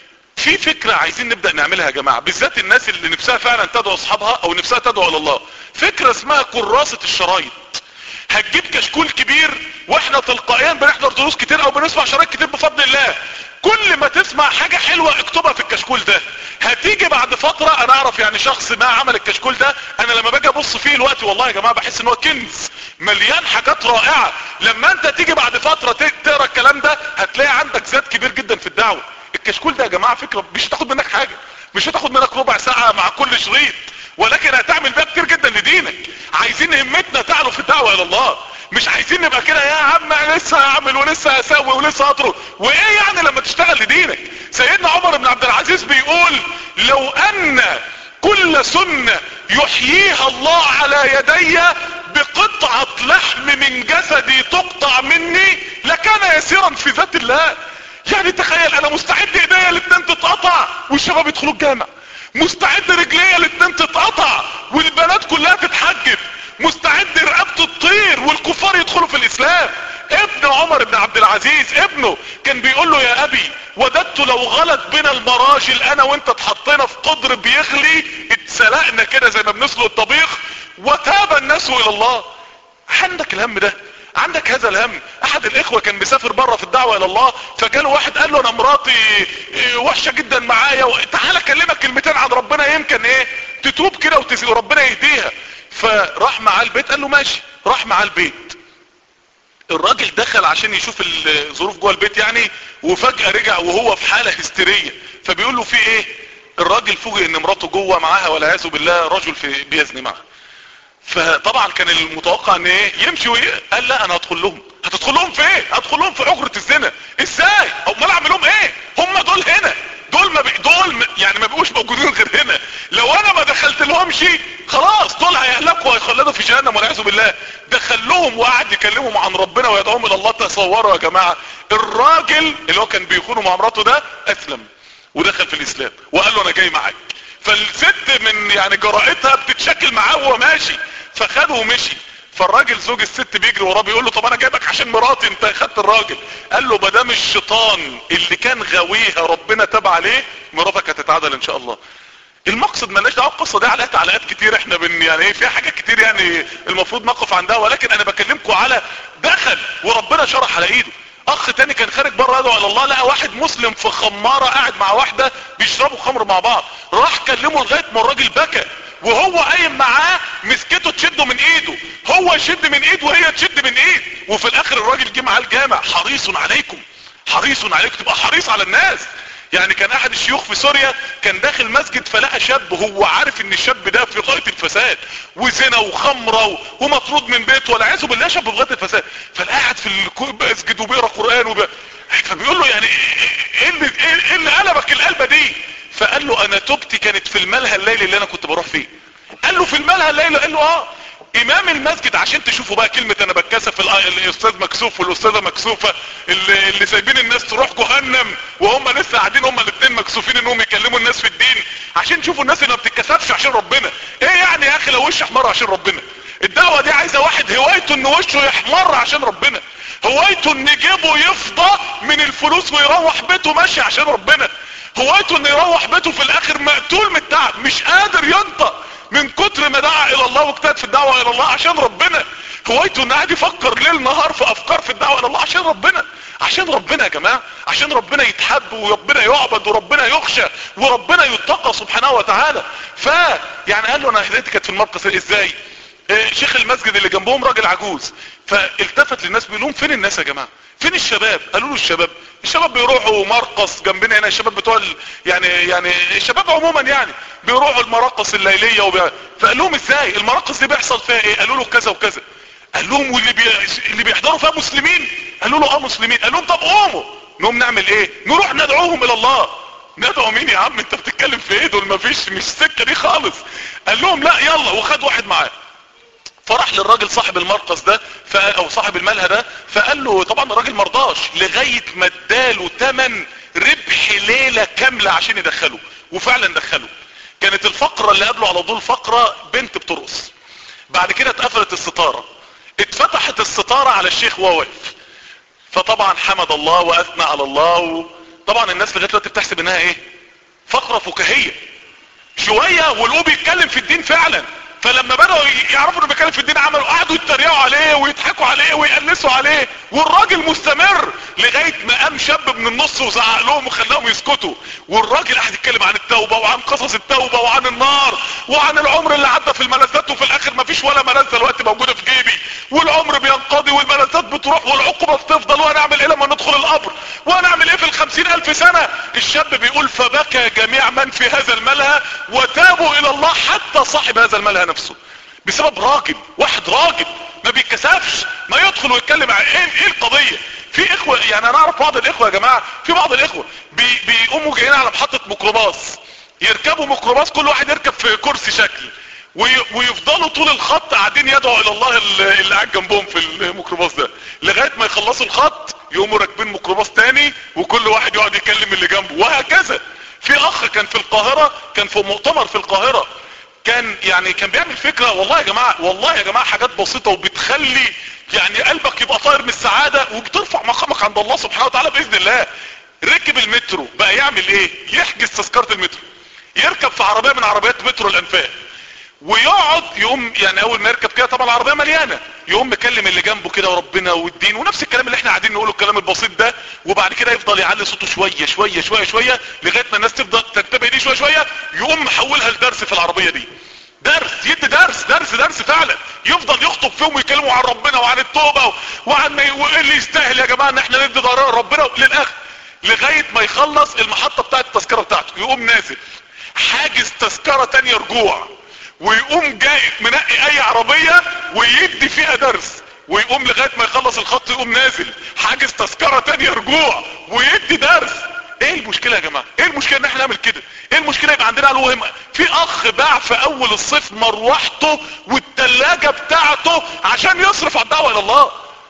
في فكرة عايزين نبدأ نعملها يا جماعة بالذات الناس اللي نفسها فعلا تدعو اصحابها او نفسها تدعو الى الله فكرة اسمها كراسة الشرايط هتجيب كشكول كبير واحنا تلقائيا بنحضر دروس كتير او بنسمع شرايط كتير بفضل الله كل ما تسمع حاجة حلوة اكتبها في الكشكول ده هتيجي بعد فترة انا اعرف يعني شخص ما عمل الكشكول ده انا لما باجي ابص فيه الوقت والله يا جماعة بحس ان هو كنز مليان حاجات رائعة لما انت تيجي بعد فترة تقرا الكلام ده هتلاقي عندك زاد كبير جدا في الدعوة الكشكول ده يا جماعة فكرة مش هتاخد منك حاجة مش هتاخد منك ربع ساعة مع كل شريط ولكن هتعمل بيها كتير جدا لدينك عايزين همتنا تعلو في الدعوة الى الله مش عايزين نبقى كده يا عم انا لسه هعمل ولسه هسوي ولسه هطرق وايه يعني لما تشتغل لدينك سيدنا عمر بن عبد العزيز بيقول لو ان كل سنة يحييها الله على يدي بقطعة لحم من جسدي تقطع مني لكان يسيرا في ذات الله يعني تخيل انا مستعد ايديا الاتنين تتقطع والشباب يدخلوا الجامع مستعد رجليا الاتنين تتقطع والبنات كلها تتحجب مستعد رقبته تطير والكفار يدخلوا في الاسلام ابن عمر بن عبد العزيز ابنه كان بيقول له يا ابي وددت لو غلط بنا المراجل انا وانت اتحطينا في قدر بيغلي اتسلقنا كده زي ما بنسلق الطبيخ وتاب الناس الى الله عندك الهم ده عندك هذا الهم احد الاخوة كان مسافر بره في الدعوة الى الله فجاله واحد قال له انا مراتي وحشة جدا معايا تعالى اكلمك كلمتين عن ربنا يمكن ايه تتوب كده وربنا يهديها فراح معاه البيت قال له ماشي راح معاه البيت الراجل دخل عشان يشوف الظروف جوه البيت يعني وفجأة رجع وهو في حالة هستيرية فبيقول له في ايه الراجل فوجئ ان مراته جوه معاها والعياذ بالله رجل في بيزني معها فطبعا كان المتوقع ان ايه يمشي وإيه؟ قال لا انا هدخل لهم هتدخل لهم في ايه هدخل لهم في حجرة الزنا ازاي امال اعمل لهم ايه هم دول هنا دول ما بي... دول م... يعني ما بيبقوش موجودين غير هنا لو انا ما دخلت لهمش خلاص دول هيهلكوا وهيخلدوا في جهنم والعياذ بالله دخل لهم وقعد يكلمهم عن ربنا ويدعوهم الى الله تصوروا يا جماعه الراجل اللي هو كان بيخونه مع مراته ده اسلم ودخل في الاسلام وقال له انا جاي معاك فالست من يعني جرأتها بتتشكل معاه وهو ماشي فخده ومشي فالراجل زوج الست بيجري وراه بيقول له طب انا جايبك عشان مراتي انت خدت الراجل قال له مدام الشيطان اللي كان غاويها ربنا تاب عليه مراتك هتتعدل ان شاء الله المقصد مالناش دعوه القصه دي عليها تعليقات كتير احنا بن يعني ايه فيها حاجات كتير يعني المفروض نقف عندها ولكن انا بكلمكم على دخل وربنا شرح على ايده اخ تاني كان خارج بره يدعو على الله لقى واحد مسلم في خمارة قاعد مع واحدة بيشربوا خمر مع بعض راح كلمه لغاية ما الراجل بكى وهو قايم معاه مسكته تشده من ايده هو يشد من ايد وهي تشد من ايد وفي الاخر الراجل جه معاه الجامع حريص عليكم حريص عليكم تبقى حريص على الناس يعني كان احد الشيوخ في سوريا كان داخل مسجد فلقى شاب هو عارف ان الشاب ده في غاية الفساد وزنا وخمرة ومطرود من بيته والعياذ بالله شاب في غاية الفساد فالقاعد في المسجد وبيقرا قرآن وب... فبيقول له يعني ايه اللي, ايه اللي قلبك القلبة دي فقال له انا توبتي كانت في الملهى الليلي اللي انا كنت بروح فيه قال له في الملهى الليلي قال له اه امام المسجد عشان تشوفوا بقى كلمة انا بتكسف الاستاذ مكسوف والاستاذة مكسوفة اللي, اللي سايبين الناس تروح جهنم وهم لسه قاعدين هم الاثنين مكسوفين انهم يكلموا الناس في الدين عشان تشوفوا الناس اللي ما بتتكسفش عشان ربنا ايه يعني يا اخي لو وش احمر عشان ربنا الدعوة دي عايزة واحد هوايته ان وشه يحمر عشان ربنا هوايته ان جيبه يفضى من الفلوس ويروح بيته ماشي عشان ربنا هوايته ان يروح بيته في الاخر مقتول من التعب مش قادر ينطق من كتر ما دعا الى الله واجتهد في الدعوة الى الله عشان ربنا هوايته ان قاعد يفكر ليل نهار في افكار في الدعوة الى الله عشان ربنا عشان ربنا يا جماعة عشان ربنا يتحب وربنا يعبد وربنا يخشى وربنا يتقى سبحانه وتعالى ف يعني قال له انا هديتي كانت في المرقص ازاي اه شيخ المسجد اللي جنبهم راجل عجوز فالتفت للناس بيقول لهم فين الناس يا جماعة فين الشباب قالوا له الشباب الشباب بيروحوا مرقص جنبنا هنا الشباب بتوع ال... يعني يعني الشباب عموما يعني بيروحوا المراقص الليليه وبي... فقال لهم ازاي المراقص دي بيحصل فيها ايه قالوا له كذا وكذا قال لهم واللي بي... اللي بيحضروا فيها مسلمين قالوا له اه مسلمين قال لهم طب قوموا نقوم نعمل ايه نروح ندعوهم الى الله ندعو مين يا عم انت بتتكلم في ايه دول مفيش مش سكة دي خالص قال لهم لا يلا وخد واحد معاه فراح للراجل صاحب المرقص ده او صاحب الملهى ده فقال له طبعا الراجل مرضاش لغاية ما اداله تمن ربح ليلة كاملة عشان يدخله وفعلا دخله كانت الفقرة اللي قبله على طول فقرة بنت بترقص بعد كده اتقفلت الستارة اتفتحت الستارة على الشيخ وهو واقف فطبعا حمد الله واثنى على الله و... طبعا الناس لغايه دلوقتي بتحسب انها ايه فقره فكاهيه شويه ولقوه بيتكلم في الدين فعلا فلما بدأوا يعرفوا انه بيتكلم في الدين عملوا قعدوا يتريقوا عليه ويضحكوا عليه ويقلسوا عليه والراجل مستمر لغاية ما قام شاب من النص وزعق لهم وخلاهم يسكتوا والراجل قاعد يتكلم عن التوبة وعن قصص التوبة وعن النار وعن العمر اللي عدى في الملذات وفي الاخر ما فيش ولا ملذة دلوقتي موجودة في جيبي والعمر بينقضي والملذات بتروح والعقوبة بتفضل وهنعمل ايه لما ندخل القبر وهنعمل ايه في الخمسين الف سنة الشاب بيقول فبكى جميع من في هذا الملهى وتابوا الى الله حتى صاحب هذا الملهى نفسه بسبب راجل واحد راجل ما بيتكسفش ما يدخل ويتكلم عن ايه ايه القضية في اخوة يعني انا اعرف بعض الاخوة يا جماعة في بعض الاخوة بي بيقوموا جايين على محطة ميكروباص يركبوا ميكروباص كل واحد يركب في كرسي شكل ويفضلوا طول الخط قاعدين يدعوا الى الله اللي قاعد جنبهم في الميكروباص ده لغاية ما يخلصوا الخط يقوموا راكبين ميكروباص تاني وكل واحد يقعد يكلم اللي جنبه وهكذا في اخ كان في القاهرة كان في مؤتمر في القاهرة كان يعني كان بيعمل فكرة والله يا جماعة والله يا جماعة حاجات بسيطة وبتخلي يعني قلبك يبقى طاير من السعادة وبترفع مقامك عند الله سبحانه وتعالى بإذن الله ركب المترو بقى يعمل ايه يحجز تذكرة المترو يركب في عربية من عربيات مترو الانفاق ويقعد يقوم يعني اول ما يركب كده طبعا العربية مليانة يقوم مكلم اللي جنبه كده وربنا والدين ونفس الكلام اللي احنا قاعدين نقوله الكلام البسيط ده وبعد كده يفضل يعلي صوته شوية شوية شوية شوية لغاية ما الناس تفضل تنتبه ليه شوية شوية يقوم محولها لدرس في العربية دي درس يدي درس درس درس فعلا يفضل يخطب فيهم ويكلموا عن ربنا وعن التوبة وعن وايه اللي يستاهل يا جماعة ان احنا ندي ضرر ربنا للاخر لغاية ما يخلص المحطة بتاعت التذكرة بتاعته يقوم نازل حاجز تذكرة تانية رجوع ويقوم جاي منقي اي عربية ويدي فيها درس ويقوم لغاية ما يخلص الخط يقوم نازل حاجز تذكرة تانية رجوع ويدي درس ايه المشكلة يا جماعة ايه المشكلة ان احنا نعمل كده ايه المشكلة يبقى عندنا علوه في اخ باع في اول الصيف مروحته والتلاجة بتاعته عشان يصرف على الدعوة الى الله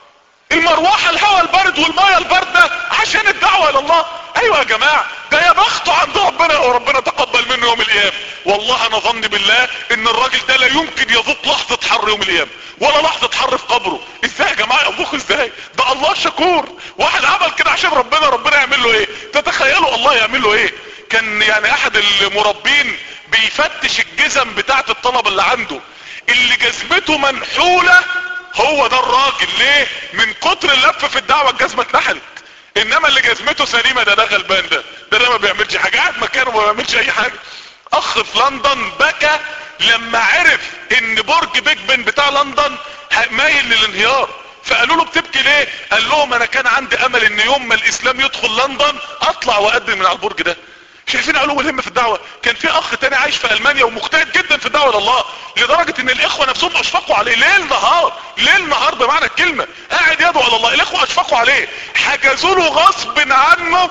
المروحة الهواء البارد والمية الباردة عشان الدعوة الى الله ايوه يا جماعة ده يا بخته عند ربنا وربنا تقبل منه يوم القيامة والله انا ظني بالله ان الراجل ده لا يمكن يذوق لحظة حر يوم القيامة ولا لحظة حر في قبره ازاي يا جماعة يذوق ازاي ده الله شكور واحد عمل كده عشان ربنا ربنا يعمل له ايه تتخيلوا الله يعمل له ايه كان يعني احد المربين بيفتش الجزم بتاعت الطلبة اللي عنده اللي جزمته منحولة هو ده الراجل ليه من كتر اللف في الدعوة الجزمة اتنحلت انما اللي جزمته سليمة ده ده غلبان ده ده ده ما بيعملش حاجة قاعد مكانه ما بيعملش اي حاجة اخ في لندن بكى لما عرف ان برج بيج بن بتاع لندن مايل للانهيار فقالوا له بتبكي ليه قال لهم انا كان عندي امل ان يوم ما الاسلام يدخل لندن اطلع واقدم من على البرج ده شايفين علو الهمة في الدعوة كان في اخ تاني عايش في المانيا ومجتهد جدا في الدعوة لله لدرجة ان الاخوة نفسهم اشفقوا عليه ليل نهار ليل نهار بمعنى الكلمة قاعد يدعو على الله الاخوة اشفقوا عليه حجزوا له غصب عنه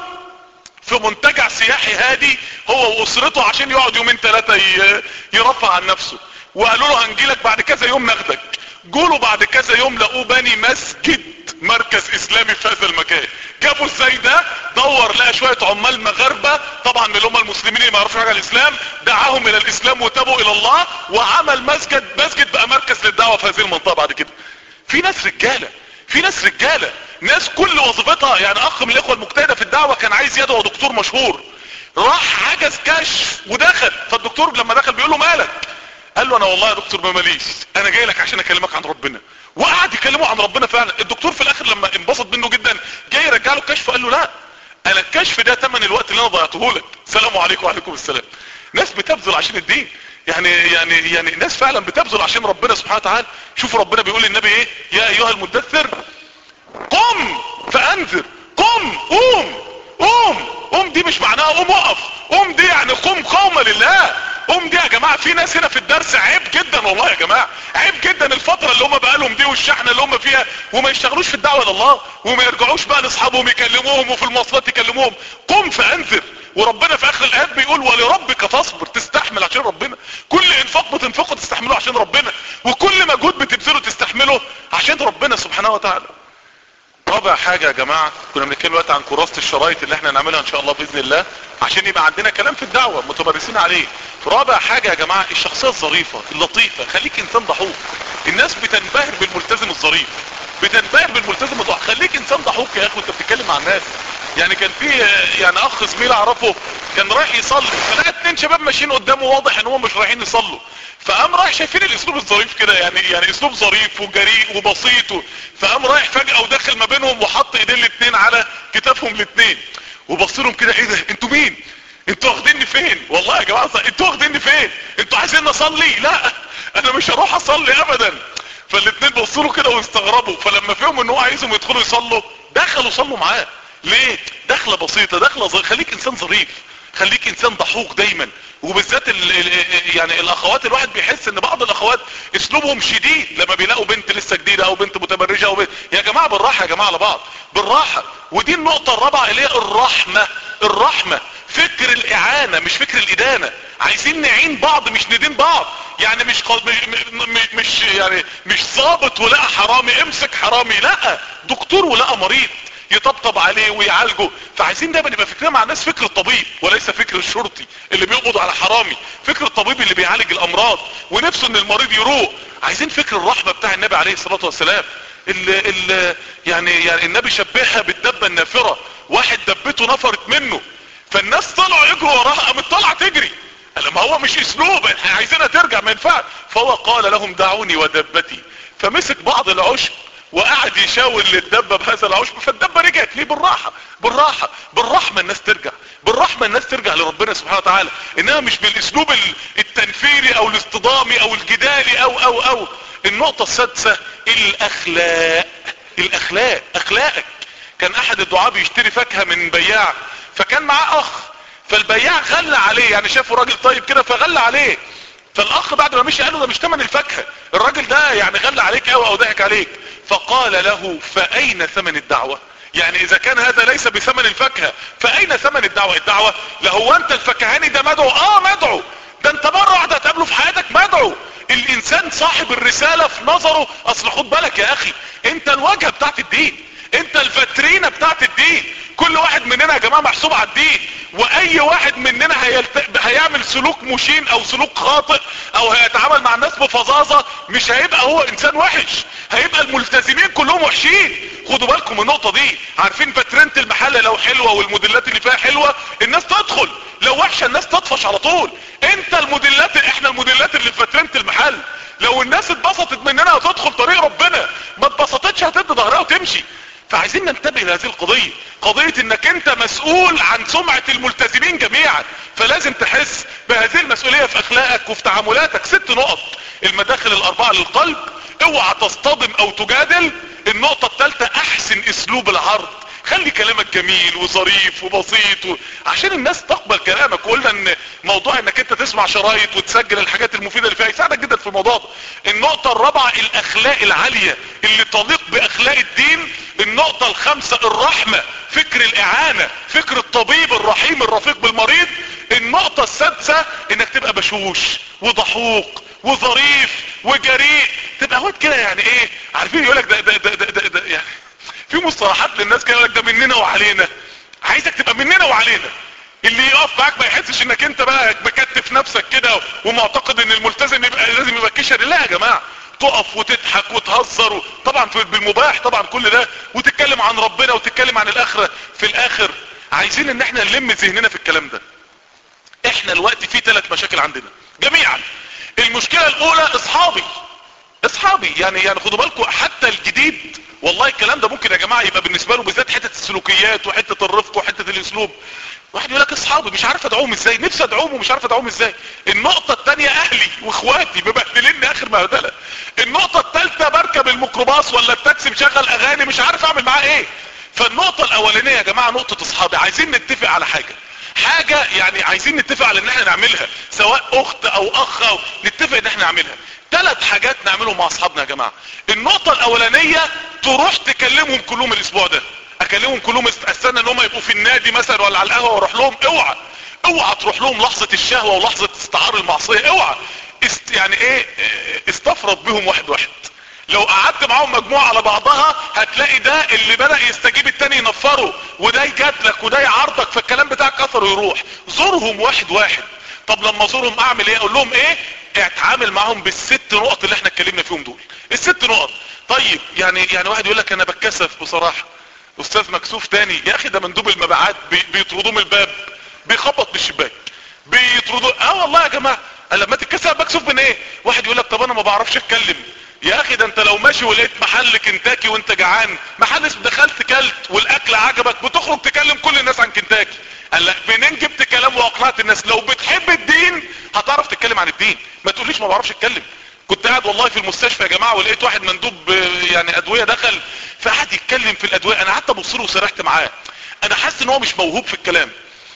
في منتجع سياحي هادي هو واسرته عشان يقعد يومين ثلاثة يرفع عن نفسه وقالوا له هنجيلك بعد كذا يوم ناخدك جوله بعد كذا يوم لقوه بني مسجد مركز اسلامي في هذا المكان جابوا ازاي ده دور لقى شوية عمال مغاربة طبعا من اللي هم المسلمين اللي ما يعرفوش حاجة عن الاسلام دعاهم الى الاسلام وتابوا الى الله وعمل مسجد مسجد بقى مركز للدعوة في هذه المنطقة بعد كده في ناس رجالة في ناس رجالة ناس كل وظيفتها يعني اخ من الاخوة المجتهدة في الدعوة كان عايز يدعو دكتور مشهور راح حجز كشف ودخل فالدكتور لما دخل بيقول له مالك قال له انا والله يا دكتور ما ماليش انا جاي لك عشان اكلمك عن ربنا وقعد يكلمه عن ربنا فعلا الدكتور في الاخر لما انبسط منه جدا جاي يرجع له الكشف قال له لا انا الكشف ده تمن الوقت اللي انا ضيعته لك السلام عليكم وعليكم السلام ناس بتبذل عشان الدين يعني يعني يعني ناس فعلا بتبذل عشان ربنا سبحانه وتعالى شوفوا ربنا بيقول للنبي ايه يا ايها المدثر قم فانذر قم قوم قوم قوم دي مش معناها قوم وقف قوم دي يعني قوم قومة لله قوم دي يا جماعة في ناس هنا في الدرس عيب جدا والله يا جماعة عيب جدا الفترة اللي هم بقالهم دي والشحنة اللي هم فيها وما يشتغلوش في الدعوة لله وما يرجعوش بقى لاصحابهم يكلموهم وفي المواصلات يكلموهم قم فانذر وربنا في اخر الايات بيقول ولربك فاصبر تستحمل عشان ربنا كل انفاق بتنفقه تستحمله عشان ربنا وكل مجهود بتبذله تستحمله عشان ربنا سبحانه وتعالى رابع حاجة يا جماعة كنا بنتكلم دلوقتي عن كراسة الشرايط اللي احنا نعملها ان شاء الله باذن الله عشان يبقى عندنا كلام في الدعوة متمرسين عليه رابع حاجة يا جماعة الشخصية الظريفة اللطيفة خليك انسان ضحوك الناس بتنبهر بالملتزم الظريف بتنبهر بالملتزم الضحوك خليك انسان ضحوك يا اخي وانت بتتكلم مع الناس يعني كان في يعني اخ زميل اعرفه كان رايح يصلي فلقى اتنين شباب ماشيين قدامه واضح ان هم مش رايحين يصلوا فقام رايح شايفين الاسلوب الظريف كده يعني يعني اسلوب ظريف وجريء وبسيط فقام رايح فجأة وداخل ما بينهم وحط ايدين الاتنين على كتافهم الاتنين وبص لهم كده ايه ده انتوا مين انتوا واخديني فين والله يا جماعه انتوا واخديني فين انتوا عايزين اصلي لا انا مش هروح اصلي ابدا فالاتنين بصوا له كده واستغربوا فلما فيهم ان هو عايزهم يدخلوا يصلوا دخلوا صلوا معاه ليه دخله بسيطه دخله ظريف خليك انسان ظريف خليك انسان ضحوك دايما وبالذات ال ال يعني الاخوات الواحد بيحس ان بعض الاخوات اسلوبهم شديد لما بيلاقوا بنت لسه جديدة او بنت متبرجة او بنت يا جماعة بالراحة يا جماعة على بعض بالراحة ودي النقطة الرابعة اللي هي الرحمة الرحمة فكر الاعانة مش فكر الادانة عايزين نعين بعض مش ندين بعض يعني مش قل... مش, مش يعني مش ظابط ولقى حرامي امسك حرامي لا دكتور ولقى مريض يطبطب عليه ويعالجه فعايزين دايما يبقى فكرنا مع الناس فكر الطبيب وليس فكر الشرطي اللي بيقبض على حرامي فكر الطبيب اللي بيعالج الامراض ونفسه ان المريض يروق عايزين فكر الرحمة بتاع النبي عليه الصلاة والسلام ال ال يعني يعني النبي شبهها بالدبة النافرة واحد دبته نفرت منه فالناس طلعوا يجروا وراها قامت طالعه تجري قال ما هو مش اسلوب احنا عايزينها ترجع ما ينفعش فهو قال لهم دعوني ودبتي فمسك بعض العشب وقعد يشاور للدبة بهذا العشب فالدبة رجعت ليه بالراحة بالراحة بالرحمة الناس ترجع بالرحمة الناس ترجع لربنا سبحانه وتعالى انها مش بالاسلوب التنفيري او الاصطدامي او الجدالي او او او النقطة السادسة الاخلاق الاخلاق اخلاقك كان احد الدعاء بيشتري فاكهة من بياع فكان معاه اخ فالبياع غلى عليه يعني شافه راجل طيب كده فغلى عليه فالاخ بعد ما مشي قال له ده مش تمن الفاكهة الراجل ده يعني غلى عليك قوي او ضحك عليك فقال له فاين ثمن الدعوة يعني اذا كان هذا ليس بثمن الفاكهة فاين ثمن الدعوة الدعوة لهو انت الفكهاني ده مدعو اه مدعو ده انت مرة واحدة هتقابله في حياتك مدعو الانسان صاحب الرسالة في نظره اصل خد بالك يا اخي انت الواجهة بتاعت الدين انت الفترينة بتاعت الدين كل واحد مننا يا جماعة محسوب على الدين واي واحد مننا هيلت... هيعمل سلوك مشين او سلوك خاطئ او هيتعامل مع الناس بفظاظة مش هيبقى هو انسان وحش هيبقى الملتزمين كلهم وحشين خدوا بالكم من النقطة دي عارفين فترينة المحل لو حلوة والموديلات اللي فيها حلوة الناس تدخل لو وحشة الناس تطفش على طول انت الموديلات احنا الموديلات اللي في فترينة المحل لو الناس اتبسطت مننا هتدخل طريق ربنا ما اتبسطتش هتدي ظهرها وتمشي فعايزين ننتبه لهذه القضية قضية انك انت مسؤول عن سمعة الملتزمين جميعا فلازم تحس بهذه المسؤولية في اخلاقك وفي تعاملاتك ست نقط المداخل الاربعة للقلب اوعى تصطدم او تجادل النقطة الثالثة احسن اسلوب العرض خلي كلامك جميل وظريف وبسيط و... عشان الناس تقبل كلامك وقلنا ان موضوع انك انت تسمع شرايط وتسجل الحاجات المفيدة اللي فيها يساعدك جدا في الموضوع ده النقطة الرابعة الاخلاق العالية اللي تليق باخلاق الدين النقطة الخامسة الرحمة فكر الاعانة فكر الطبيب الرحيم الرفيق بالمريض النقطة السادسة انك تبقى بشوش وضحوك وظريف وجريء تبقى واد كده يعني ايه عارفين يقولك ده ده ده, ده, ده, ده يعني في مصطلحات للناس كده يقولك ده مننا وعلينا عايزك تبقى مننا وعلينا اللي يقف معاك ما يحسش انك انت بقى مكتف نفسك كده ومعتقد ان الملتزم يبقى لازم يبقى كشري لا يا جماعه تقف وتضحك وتهزر طبعا بالمباح طبعا كل ده وتتكلم عن ربنا وتتكلم عن الاخره في الاخر عايزين ان احنا نلم ذهننا في الكلام ده احنا الوقت في ثلاث مشاكل عندنا جميعا المشكله الاولى اصحابي اصحابي يعني يعني خدوا بالكم حتى الجديد والله الكلام ده ممكن يا جماعه يبقى بالنسبه له بالذات حته السلوكيات وحته الرفق وحته الاسلوب واحد يقول لك اصحابي مش عارف ادعوهم ازاي نفسي ادعوهم ومش عارف ادعوهم ازاي النقطة التانية اهلي واخواتي مبهدليني اخر مهدلة النقطة التالتة بركب الميكروباص ولا التاكسي مشغل اغاني مش عارف اعمل معاه ايه فالنقطة الاولانية يا جماعة نقطة اصحابي عايزين نتفق على حاجة حاجة يعني عايزين نتفق على ان احنا نعملها سواء اخت او اخ او نتفق ان احنا نعملها ثلاث حاجات نعملهم مع اصحابنا يا جماعة النقطة الاولانية تروح تكلمهم كلهم الاسبوع ده اكلمهم كلهم است- استنى ان هم يبقوا في النادي مثلا ولا على القهوه واروح لهم اوعى اوعى تروح لهم لحظه الشهوه ولحظه استعار المعصيه اوعى است يعني ايه اه، استفرد بهم واحد واحد لو قعدت معاهم مجموعة على بعضها هتلاقي ده اللي بدأ يستجيب التاني ينفره وده يجادلك وده يعارضك فالكلام بتاعك اثره يروح زورهم واحد واحد طب لما ازورهم اعمل ايه اقول لهم ايه اتعامل معاهم بالست نقط اللي احنا اتكلمنا فيهم دول الست نقط طيب يعني يعني واحد يقول لك انا بتكسف بصراحة استاذ مكسوف تاني يا اخي ده مندوب المبيعات بي- بيطردوه من الباب بيخبط بالشباك بيطردوه اه والله يا جماعة قال لما تتكسف مكسوف من ايه واحد يقول لك طب انا ما بعرفش اتكلم يا اخي ده انت لو ماشي ولقيت محل كنتاكي وانت جعان محل اسمه دخلت كلت والاكل عجبك بتخرج تكلم كل الناس عن كنتاكي قال لك منين جبت كلام واقنعت الناس لو بتحب الدين هتعرف تتكلم عن الدين ما تقوليش ما بعرفش اتكلم كنت قاعد والله في المستشفى يا جماعه ولقيت واحد مندوب آه، يعني ادويه دخل فقعد يتكلم في الادويه انا قعدت ابص له وسرحت معاه انا حاسس ان هو مش موهوب في الكلام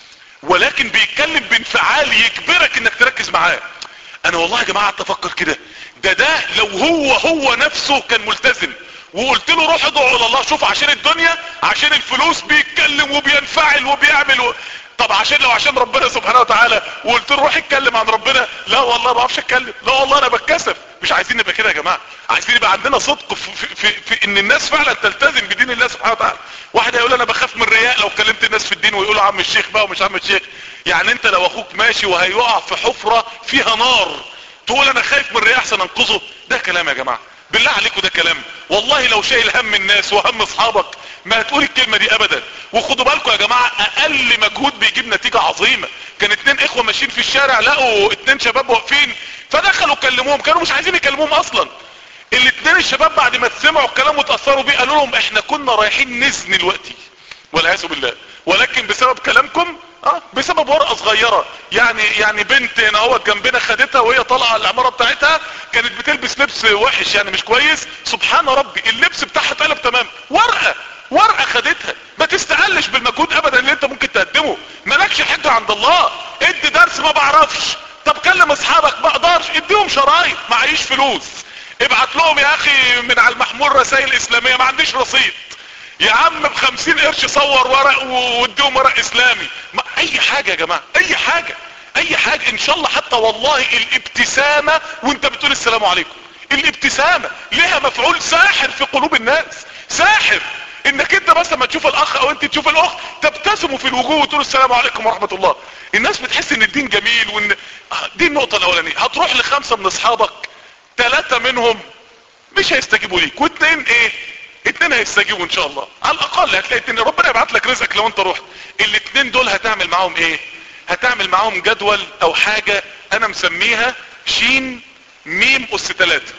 ولكن بيتكلم بانفعال يجبرك انك تركز معاه انا والله يا جماعه قعدت افكر كده ده ده لو هو هو نفسه كان ملتزم وقلت له روح ادعو الى الله شوف عشان الدنيا عشان الفلوس بيتكلم وبينفعل وبيعمل و... طب عشان لو عشان ربنا سبحانه وتعالى وقلت له روح اتكلم عن ربنا لا والله ما بعرفش اتكلم لا والله انا بتكسف مش عايزين نبقى كده يا جماعه عايزين يبقى عندنا صدق في, في, في, في ان الناس فعلا تلتزم بدين الله سبحانه وتعالى واحد هيقول انا بخاف من الرياء لو كلمت الناس في الدين ويقولوا عم الشيخ بقى ومش عم الشيخ يعني انت لو اخوك ماشي وهيقع في حفرة فيها نار تقول انا خايف من الرياء احسن انقذه ده كلام يا جماعة بالله عليكم ده كلام والله لو شايل هم الناس وهم اصحابك ما هتقول الكلمة دي ابدا وخدوا بالكم يا جماعة اقل مجهود بيجيب نتيجة عظيمة كان اتنين اخوة ماشيين في الشارع لقوا اتنين شباب واقفين فدخلوا كلموهم كانوا مش عايزين يكلموهم اصلا الاتنين الشباب بعد ما سمعوا الكلام وتأثروا بيه قالوا لهم احنا كنا رايحين نزني دلوقتي والعياذ بالله ولكن بسبب كلامكم اه بسبب ورقه صغيره يعني يعني بنت هنا اهوت جنبنا خدتها وهي طالعه العماره بتاعتها كانت بتلبس لبس وحش يعني مش كويس سبحان ربي اللبس بتاعها اتقلب تمام ورقه ورقه خدتها ما تستقلش بالمجهود ابدا اللي انت ممكن تقدمه مالكش حجه عند الله ادي درس ما بعرفش طب كلم اصحابك ما اقدرش اديهم شرايط معيش فلوس ابعت لهم يا اخي من على المحمول رسائل اسلاميه ما عنديش رصيد يا عم بخمسين قرش صور ورق واديهم ورق اسلامي ما اي حاجة يا جماعة اي حاجة اي حاجة ان شاء الله حتى والله الابتسامة وانت بتقول السلام عليكم الابتسامة لها مفعول ساحر في قلوب الناس ساحر انك انت بس لما تشوف الاخ او انت تشوف الاخت تبتسموا في الوجوه وتقولوا السلام عليكم ورحمة الله الناس بتحس ان الدين جميل وان آه، دي النقطة الاولانية هتروح لخمسة من اصحابك ثلاثة منهم مش هيستجيبوا ليك واثنين ايه اتنين هيستجيبوا ان شاء الله على الاقل هتلاقي اتنين ربنا يبعت لك رزقك لو انت رحت الاتنين دول هتعمل معاهم ايه هتعمل معاهم جدول او حاجة انا مسميها شين ميم اس تلاتة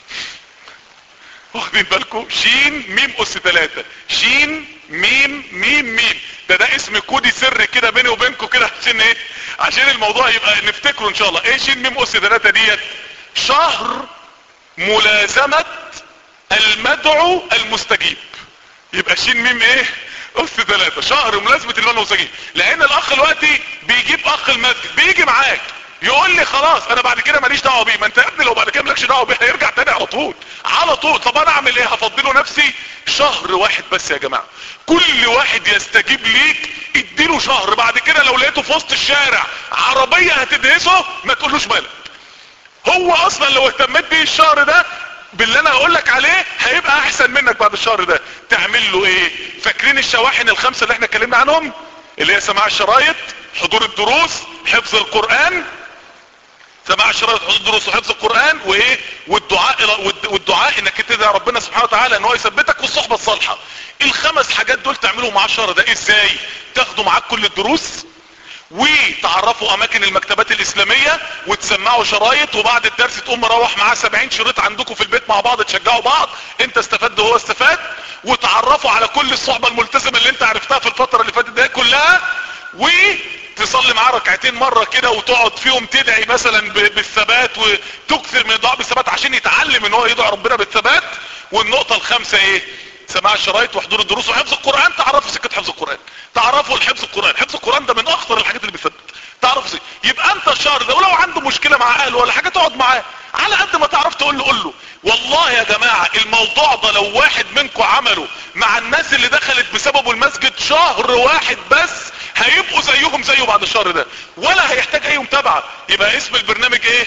واخدين بالكم شين ميم اس تلاتة شين ميم ميم ميم ده ده اسم كودي سري كده بيني وبينكم كده عشان ايه عشان الموضوع يبقى نفتكره ان شاء الله ايه شين ميم اس تلاتة ديت شهر ملازمة المدعو المستجيب يبقى شين ميم ايه اس ثلاثة شهر ملازمة المدعو المستجيب لان الاخ دلوقتي بيجيب اخ المسجد بيجي معاك يقول لي خلاص انا بعد كده ماليش دعوه بيه ما انت يا ابني لو بعد كده مالكش دعوه بيه هيرجع تاني على طول على طول طب انا اعمل ايه هفضله نفسي شهر واحد بس يا جماعه كل واحد يستجيب ليك اديله شهر بعد كده لو لقيته في وسط الشارع عربيه هتدهسه ما تقولوش مالك هو اصلا لو اهتميت بيه الشهر ده باللي انا هقول لك عليه هيبقى احسن منك بعد الشهر ده تعمل له ايه فاكرين الشواحن الخمسه اللي احنا اتكلمنا عنهم اللي هي سماع الشرايط حضور الدروس حفظ القران سماع الشرايط حضور الدروس وحفظ القران وايه والدعاء إلى- والدعاء انك تدعي ربنا سبحانه وتعالى ان هو يثبتك والصحبه الصالحه الخمس حاجات دول تعملوا مع الشهر ده ازاي تاخدوا معاك كل الدروس وتعرفوا اماكن المكتبات الاسلامية وتسمعوا شرايط وبعد الدرس تقوم مروح معاه 70 شريط عندكم في البيت مع بعض تشجعوا بعض انت استفدت وهو استفاد وتعرفوا على كل الصحبة الملتزمة اللي انت عرفتها في الفترة اللي فاتت دي كلها وتصلي معاه ركعتين مرة كده وتقعد فيهم تدعي مثلا ب- بالثبات وتكثر من الدعاء بالثبات عشان يتعلم ان هو يدعي ربنا بالثبات والنقطة الخامسة ايه سماع الشرايط وحضور الدروس وحفظ القرآن تعرفوا سكة حفظ القرآن تعرفوا الحفظ القرآن حفظ القرآن ده من اخطر الحاجات اللي بتثبت تعرفوا سكة. يبقى انت الشهر ده ولو عنده مشكلة مع اهله ولا حاجة تقعد معاه على قد ما تعرف تقول له قول له والله يا جماعة الموضوع الموضوع ده لو واحد منكم عمله مع الناس اللي دخلت بسببه المسجد شهر واحد بس هيبقوا زيهم زيه بعد الشهر ده ولا هيحتاج اي متابعة يبقى اسم البرنامج ايه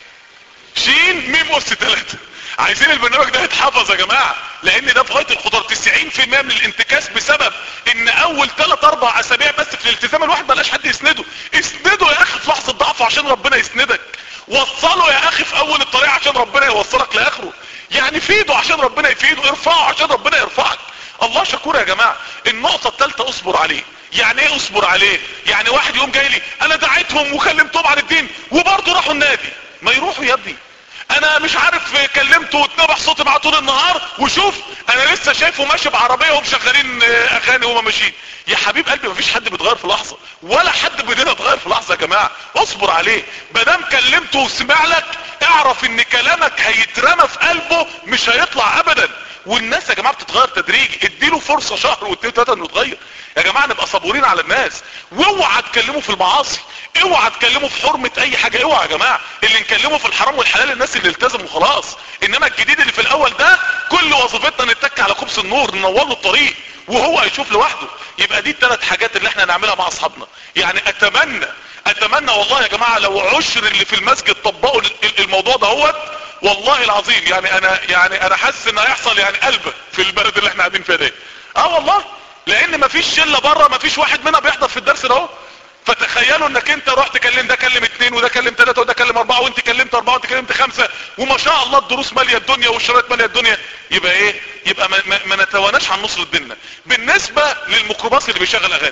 شين ميم اس ثلاثة عايزين البرنامج ده يتحفظ يا جماعة لان ده في غاية الخطر 90% من الانتكاس بسبب ان اول 3 4 اسابيع بس في الالتزام الواحد ملاش حد يسنده اسنده يا اخي في لحظة ضعف عشان ربنا يسندك وصله يا اخي في اول الطريق عشان ربنا يوصلك لاخره يعني فيده عشان ربنا يفيده ارفعه عشان ربنا يرفعك الله شكور يا جماعة النقطة الثالثة اصبر عليه يعني ايه اصبر عليه يعني واحد يوم جاي لي انا دعيتهم وكلمتهم عن الدين وبرضه راحوا النادي ما يروحوا يا ابني انا مش عارف كلمته واتنبح صوتي معاه طول النهار وشوف انا لسه شايفه ماشي بعربيه ومشغلين اغاني وهما ماشيين يا حبيب قلبي مفيش حد بيتغير في لحظه ولا حد بايدينا اتغير في لحظه يا جماعه اصبر عليه مادام كلمته وسمع لك اعرف ان كلامك هيترمى في قلبه مش هيطلع ابدا والناس يا جماعه بتتغير تدريجي اديله فرصه شهر واثنين ثلاثه انه يتغير يا جماعه نبقى صبورين على الناس واوعى تكلموا في المعاصي اوعى تكلموا في حرمه اي حاجه اوعى يا جماعه اللي نكلمه في الحرام والحلال الناس اللي التزموا خلاص انما الجديد اللي في الاول ده كل وظيفتنا نتك على كبس النور ننور له الطريق وهو هيشوف لوحده يبقى دي الثلاث حاجات اللي احنا نعملها مع اصحابنا يعني اتمنى اتمنى والله يا جماعه لو عشر اللي في المسجد طبقوا الموضوع ده هوت والله العظيم يعني انا يعني انا حاسس ان هيحصل يعني قلبه في البلد اللي احنا قاعدين فيها دي اه والله لان مفيش شله بره مفيش واحد منا بيحضر في الدرس ده اهو فتخيلوا انك انت رحت كلم ده كلم اتنين وده كلم تلاتة وده كلم اربعة وانت كلمت اربعة وانت كلمت خمسة وما شاء الله الدروس مالية الدنيا والشرايط مالية الدنيا يبقى ايه يبقى ما, ما, ما نتواناش عن نصر الدنيا بالنسبة للميكروباص اللي بيشغل اغاني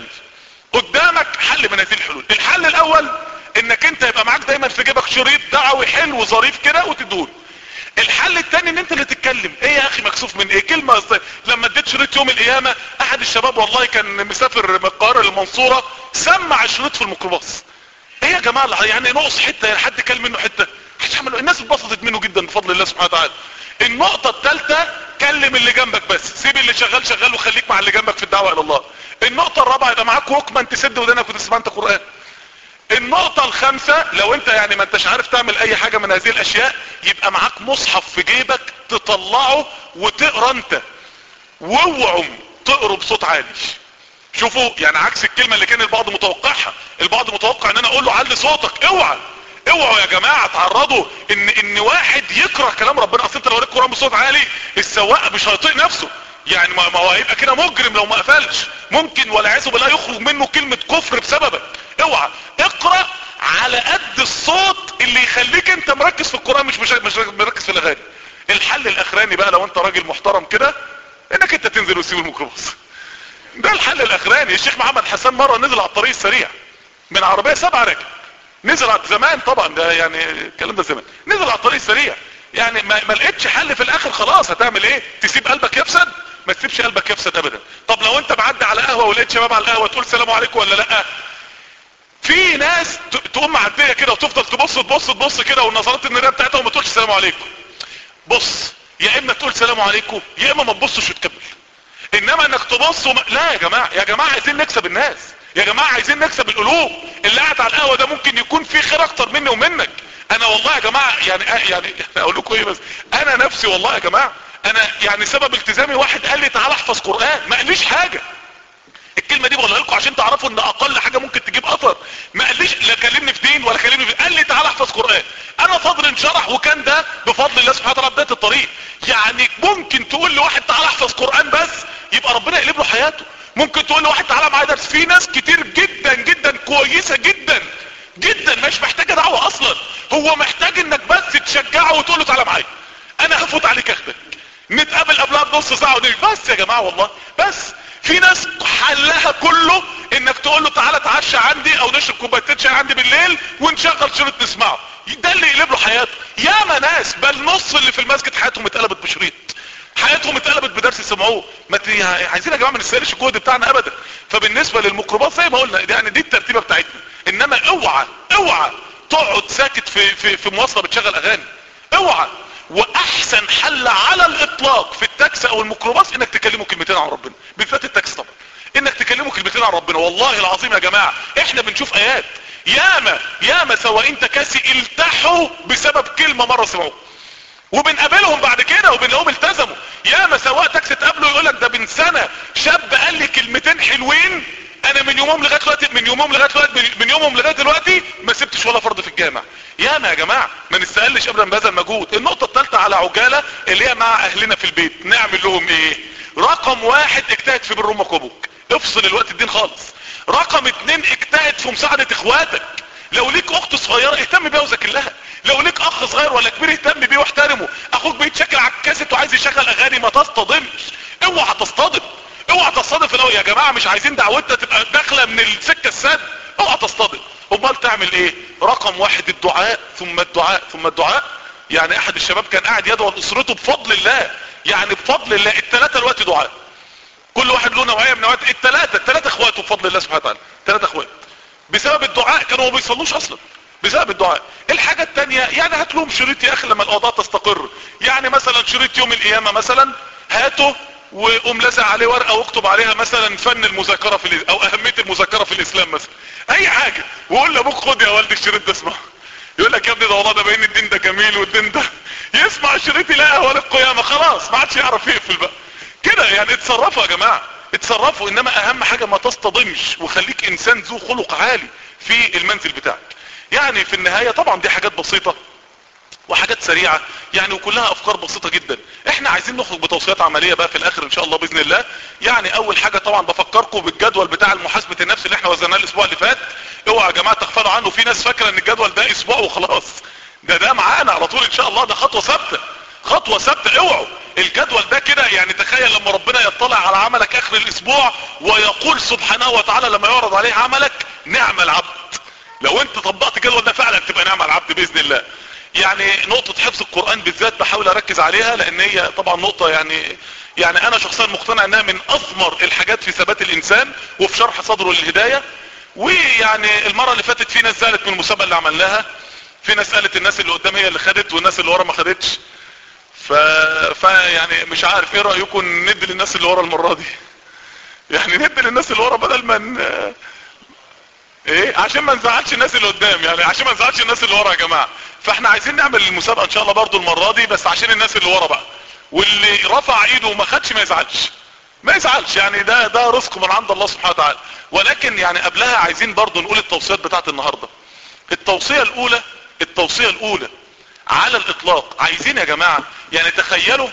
قدامك حل من هذه الحلول الحل الاول انك انت يبقى معاك دايما في جيبك شريط دعوي حلو ظريف كده وتدول الحل التاني ان انت اللي تتكلم ايه يا اخي مكسوف من ايه كلمة أصدق. لما اديت شريط يوم القيامة احد الشباب والله كان مسافر من القاهرة للمنصورة سمع الشريط في الميكروباص ايه يا جماعة يعني نقص حتة يعني حد كل منه حتة الناس اتبسطت منه جدا بفضل الله سبحانه وتعالى النقطة الثالثة كلم اللي جنبك بس سيب اللي شغال شغال وخليك مع اللي جنبك في الدعوة الى الله النقطة الرابعة يبقى معاك وكمان تسد ودنك وتسمع انت قرآن النقطة الخامسة لو انت يعني ما انتش عارف تعمل اي حاجة من هذه الاشياء يبقى معاك مصحف في جيبك تطلعه وتقرا انت واوعوا تقروا بصوت عالي شوفوا يعني عكس الكلمة اللي كان البعض متوقعها البعض متوقع ان انا اقول له علي صوتك اوعى اوعوا يا جماعة تعرضوا ان ان واحد يكره كلام ربنا اصل انت لو قريت القرآن بصوت عالي السواق مش هيطيق نفسه يعني ما هو هيبقى كده مجرم لو ما قفلش ممكن والعياذ بالله يخرج منه كلمة كفر بسببك اوعى اقرأ على قد الصوت اللي يخليك انت مركز في القرآن مش مش, مش مركز في الاغاني الحل الاخراني بقى لو انت راجل محترم كده انك انت تنزل وتسيب الميكروباص ده الحل الاخراني الشيخ محمد حسان مرة نزل على الطريق السريع من عربية سبعة راكب نزل على زمان طبعا ده يعني الكلام ده زمان نزل على الطريق السريع يعني ما, ما لقيتش حل في الاخر خلاص هتعمل ايه تسيب قلبك يفسد ما تسيبش قلبك يفسد ابدا طب لو انت معدي على قهوة ولقيت شباب على القهوة تقول سلام عليكم ولا لا في ناس تقوم معديه كده وتفضل تبص تبص تبص كده والنظرات الناريه بتاعتها وما تقولش السلام عليكم بص يا اما تقول سلام عليكم يا اما ما تبصش وتكمل انما انك تبص وما... لا يا جماعه يا جماعه عايزين نكسب الناس يا جماعه عايزين نكسب القلوب اللي قاعد على القهوه ده ممكن يكون فيه خير اكتر مني ومنك انا والله يا جماعه يعني يعني اقول لكم ايه بس انا نفسي والله يا جماعه انا يعني سبب التزامي واحد قال لي تعالى احفظ قران ما قاليش حاجه الكلمة دي بقولها لكم عشان تعرفوا ان اقل حاجة ممكن تجيب اثر ما قاليش لا كلمني في دين ولا كلمني في قال لي تعالى احفظ قرآن انا صدري انشرح وكان ده بفضل الله سبحانه وتعالى بداية الطريق يعني ممكن تقول لواحد تعالى احفظ قرآن بس يبقى ربنا يقلب له حياته ممكن تقول لواحد تعالى معايا درس في ناس كتير جدا جدا كويسة جدا جدا مش محتاجة دعوة اصلا هو محتاج انك بس تشجعه وتقول له تعالى معايا انا هفوت عليك اخدك نتقابل قبلها بنص ساعة ونجي بس يا جماعة والله بس في ناس حلها كله انك تقول له تعالى اتعشى عندي او نشرب كوبايتين شاي عندي بالليل ونشغل شريط نسمعه ده اللي يقلب له حياته ياما ناس بل نص اللي في المسجد حياتهم اتقلبت بشريط حياتهم اتقلبت بدرس سمعوه ما ت... عايزين يا جماعه ما نستاهلش الجهد بتاعنا ابدا فبالنسبه للميكروباص زي ما قلنا يعني دي الترتيبه بتاعتنا انما اوعى اوعى تقعد ساكت في في في مواصله بتشغل اغاني اوعى واحسن حل على الاطلاق في التاكسي او الميكروباص انك تكلمه كلمتين عن ربنا بالذات التاكسي طبعا انك تكلمه كلمتين عن ربنا والله العظيم يا جماعة احنا بنشوف ايات ياما ياما سواقين تكاسي التحوا بسبب كلمة مرة سمعوها وبنقابلهم بعد كده وبنلاقيهم التزموا يا ما سواق تاكسي تقابله يقول لك ده من سنه شاب قال لي كلمتين حلوين انا من يومهم لغايه دلوقتي من يومهم لغايه دلوقتي من يومهم لغايه دلوقتي ما سبتش ولا فرض في الجامع يا ما يا جماعه ما نستقلش ابدا بهذا المجهود النقطه الثالثه على عجاله اللي هي مع اهلنا في البيت نعمل لهم ايه رقم واحد اجتهد في بر امك وابوك افصل الوقت الدين خالص رقم اتنين اجتهد في مساعده اخواتك لو ليك اخت صغيره اهتم بيها وذاكر لها لو ليك اخ صغير ولا كبير اهتم بيه واحترمه اخوك بيتشكل على الكاسيت وعايز يشغل اغاني ما تصطدمش اوعى تصطدم اوعى تصطدم في الاول يا جماعه مش عايزين دعوتنا تبقى داخله من السكه السد اوعى تصطدم امال تعمل ايه رقم واحد الدعاء ثم الدعاء ثم الدعاء يعني احد الشباب كان قاعد يدعو لاسرته بفضل الله يعني بفضل الله الثلاثه الوقت دعاء كل واحد له نوعيه من نوعيات الثلاثه الثلاثه اخواته بفضل الله سبحانه وتعالى ثلاثه اخوات بسبب الدعاء كانوا ما بيصلوش اصلا بسبب الدعاء الحاجة التانية يعني هات لهم شريط يا اخي لما الاوضاع تستقر يعني مثلا شريط يوم القيامة مثلا هاته وقوم لازق عليه ورقة واكتب عليها مثلا فن المذاكرة في او اهمية المذاكرة في الاسلام مثلا اي حاجة وقول لابوك خد يا والدي الشريط ده اسمعه يقول لك يا ابني ده والله ده باين الدين ده جميل والدين ده يسمع الشريط يلاقي اهوال القيامة خلاص ما عادش يعرف يقفل بقى كده يعني اتصرفوا يا جماعة اتصرفوا انما اهم حاجة ما تصطدمش وخليك انسان ذو خلق عالي في المنزل بتاعك يعني في النهاية طبعا دي حاجات بسيطة وحاجات سريعة يعني وكلها افكار بسيطة جدا احنا عايزين نخرج بتوصيات عملية بقى في الاخر ان شاء الله باذن الله يعني اول حاجة طبعا بفكركم بالجدول بتاع المحاسبة النفس اللي احنا وزناه الاسبوع اللي فات اوعى يا جماعة تغفلوا عنه في ناس فاكرة ان الجدول ده اسبوع وخلاص ده ده معانا على طول ان شاء الله ده خطوة ثابتة خطوة ثابتة اوعوا الجدول ده كده يعني تخيل لما ربنا يطلع على عملك اخر الاسبوع ويقول سبحانه وتعالى لما يعرض عليه عملك نعم العبد لو انت طبقت الجدول ده فعلا تبقى نعم العبد باذن الله يعني نقطة حفظ القرآن بالذات بحاول اركز عليها لان هي طبعا نقطة يعني يعني انا شخصيا مقتنع انها من اثمر الحاجات في ثبات الانسان وفي شرح صدره للهداية ويعني المرة اللي فاتت في ناس زعلت من المسابقة اللي عملناها في ناس قالت الناس اللي قدام هي اللي خدت والناس اللي ورا ما خدتش ف... ف يعني مش عارف ايه رأيكم ندي للناس اللي ورا المرة دي يعني ندي للناس اللي ورا بدل ما ن... ايه عشان ما نزعلش الناس اللي قدام يعني عشان ما نزعلش الناس اللي ورا يا جماعة فاحنا عايزين نعمل المسابقة ان شاء الله برضو المرة دي بس عشان الناس اللي ورا بقى واللي رفع ايده وما خدش ما يزعلش ما يزعلش يعني ده ده رزق من عند الله سبحانه وتعالى ولكن يعني قبلها عايزين برضو نقول التوصيات بتاعت النهاردة التوصية الاولى التوصية الاولى على الاطلاق عايزين يا جماعة يعني تخيلوا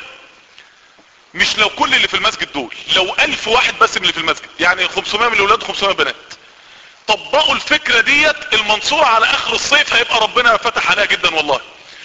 مش لو كل اللي في المسجد دول لو الف واحد بس من اللي في المسجد يعني 500 من الاولاد و500 بنات طبقوا الفكرة ديت المنصورة على اخر الصيف هيبقى ربنا فتح عليها جدا والله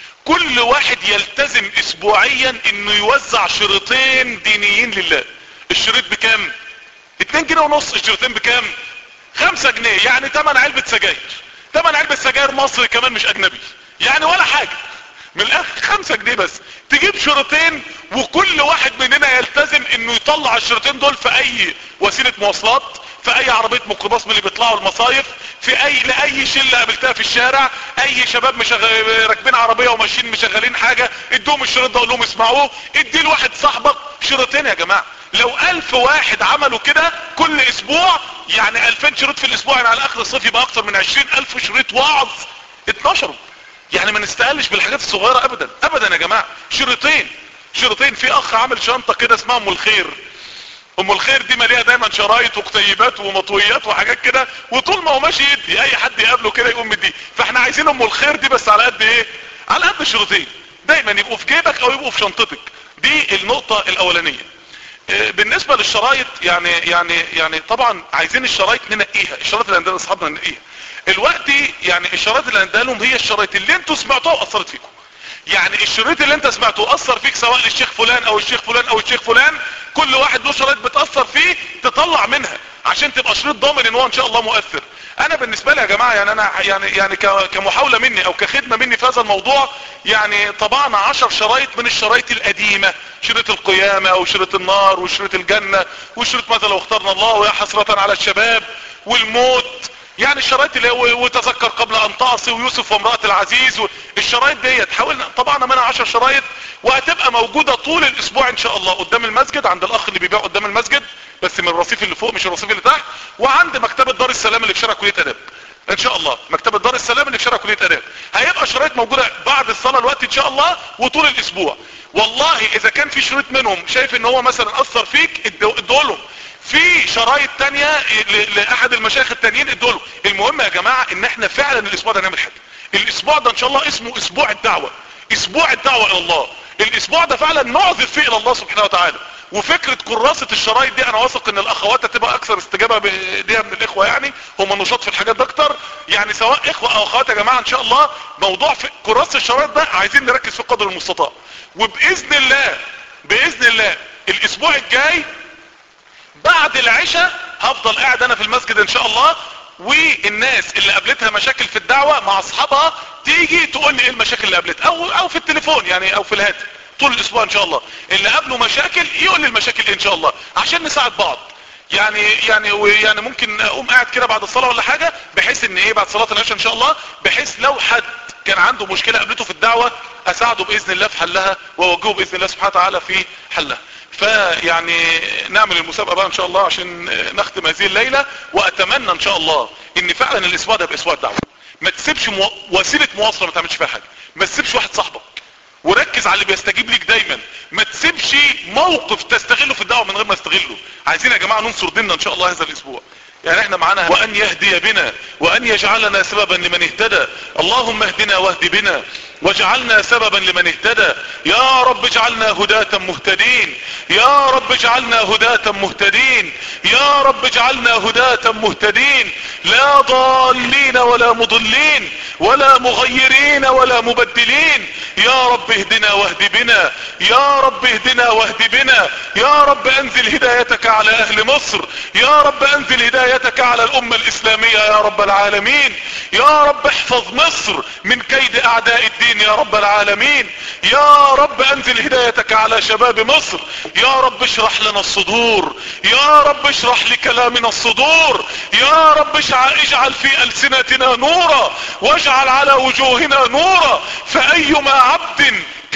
كل واحد يلتزم اسبوعيا انه يوزع شريطين دينيين لله الشريط بكام اتنين جنيه ونص الشريطين بكام خمسة جنيه يعني تمن علبة سجاير تمن علبة سجاير مصري كمان مش اجنبي يعني ولا حاجة من الاخر خمسة جنيه بس تجيب شريطين وكل واحد مننا يلتزم انه يطلع الشريطين دول في اي وسيلة مواصلات في اي عربية ميكروباص من اللي بيطلعوا المصايف في اي لاي شلة قابلتها في الشارع اي شباب مشغل راكبين عربية وماشيين مشغلين حاجة ادوهم الشريط ده قول لهم اسمعوه ادي لواحد صاحبك شريطين يا جماعة لو الف واحد عملوا كده كل اسبوع يعني الفين شريط في الاسبوع يعني على اخر الصيف يبقى اكتر من عشرين الف شريط وعظ اتنشروا يعني ما نستقلش بالحاجات الصغيرة ابدا ابدا يا جماعة شريطين شريطين في اخ عامل شنطة كده اسمها ام الخير ام الخير دي مليها دايما شرايط وكتيبات ومطويات وحاجات كده وطول ما هو ماشي يدي اي حد يقابله كده يقوم مديه فاحنا عايزين ام الخير دي بس على قد ايه على قد شريطين دايما يبقوا في جيبك او يبقوا في شنطتك دي النقطة الاولانية بالنسبة للشرايط يعني يعني يعني طبعا عايزين الشرايط ننقيها الشرايط اللي عندنا اصحابنا ننقيها الوقت يعني الشرايط اللي عندها لهم هي الشرايط اللي انتوا سمعتوها واثرت فيكم يعني الشريط اللي انت سمعته اثر فيك سواء للشيخ فلان او الشيخ فلان او الشيخ فلان كل واحد له شرايط بتاثر فيه تطلع منها عشان تبقى شريط ضامن ان هو ان شاء الله مؤثر انا بالنسبه لي يا جماعه يعني انا يعني يعني كمحاوله مني او كخدمه مني في هذا الموضوع يعني طبعنا عشر شرايط من الشرايط القديمه شريط القيامه وشريط النار وشريط الجنه وشريط ماذا لو اخترنا الله ويا حسره على الشباب والموت يعني الشرايط اللي هو وتذكر قبل ان تعصي ويوسف وامرأة العزيز الشرايط ديت حاولنا طبعا منها عشر شرايط وهتبقى موجودة طول الاسبوع ان شاء الله قدام المسجد عند الاخ اللي بيبيع قدام المسجد بس من الرصيف اللي فوق مش الرصيف اللي تحت وعند مكتبة دار السلام اللي في شارع كلية اداب ان شاء الله مكتبة دار السلام اللي في شارع كلية اداب هيبقى شرايط موجودة بعد الصلاة الوقت ان شاء الله وطول الاسبوع والله اذا كان في شريط منهم شايف ان هو مثلا اثر فيك ادولهم في شرايط تانية لاحد المشايخ التانيين ادولهم المهم يا جماعة ان احنا فعلا الاسبوع ده نعمل حاجة الاسبوع ده ان شاء الله اسمه اسبوع الدعوة اسبوع الدعوة الى الله الاسبوع ده فعلا نعذر فيه الى الله سبحانه وتعالى وفكرة كراسة الشرايط دي انا واثق ان الاخوات هتبقى اكثر استجابة بيها من الاخوة يعني هم نشاط في الحاجات ده اكتر يعني سواء اخوة او اخوات يا جماعة ان شاء الله موضوع في كراسة الشرايط ده عايزين نركز في قدر المستطاع وباذن الله باذن الله الاسبوع الجاي بعد العشاء هفضل قاعد انا في المسجد ان شاء الله والناس اللي قابلتها مشاكل في الدعوة مع اصحابها تيجي تقول لي ايه المشاكل اللي قابلتها او او في التليفون يعني او في الهاتف طول الاسبوع ان شاء الله اللي قابله مشاكل يقول لي المشاكل إيه ان شاء الله عشان نساعد بعض يعني يعني ويعني ممكن اقوم قاعد كده بعد الصلاة ولا حاجة بحيث ان ايه بعد صلاة العشاء ان شاء الله بحيث لو حد كان عنده مشكلة قابلته في الدعوة اساعده باذن الله في حلها واوجهه باذن الله سبحانه وتعالى في حلها فيعني نعمل المسابقة بقى ان شاء الله عشان نختم هذه الليلة واتمنى ان شاء الله ان فعلا الاسبوع ده يبقى اسبوع الدعوة ما تسيبش مو... وسيلة مواصلة ما تعملش فيها حاجة ما تسيبش واحد صاحبك وركز على اللي بيستجيب ليك دايما ما تسيبش موقف تستغله في الدعوة من غير ما تستغله عايزين يا جماعة ننصر ديننا ان شاء الله هذا الاسبوع يعني احنا معانا وان يهدي بنا وان يجعلنا سببا لمن اهتدى اللهم اهدنا واهد بنا واجعلنا سببا لمن اهتدى يا رب اجعلنا هداة مهتدين يا رب اجعلنا هداة مهتدين يا رب اجعلنا هداة مهتدين لا ضالين ولا مضلين ولا مغيرين ولا مبدلين يا رب اهدنا واهد بنا يا رب اهدنا واهد بنا يا رب انزل هدايتك على اهل مصر يا رب انزل هدايتك على الامة الاسلامية يا رب العالمين يا رب احفظ مصر من كيد اعداء الدين يا رب العالمين يا رب انزل هدايتك على شباب مصر يا رب اشرح لنا الصدور يا رب اشرح لكلامنا الصدور يا رب اجعل في السنتنا نورا واجعل على وجوهنا نورا فايما عبد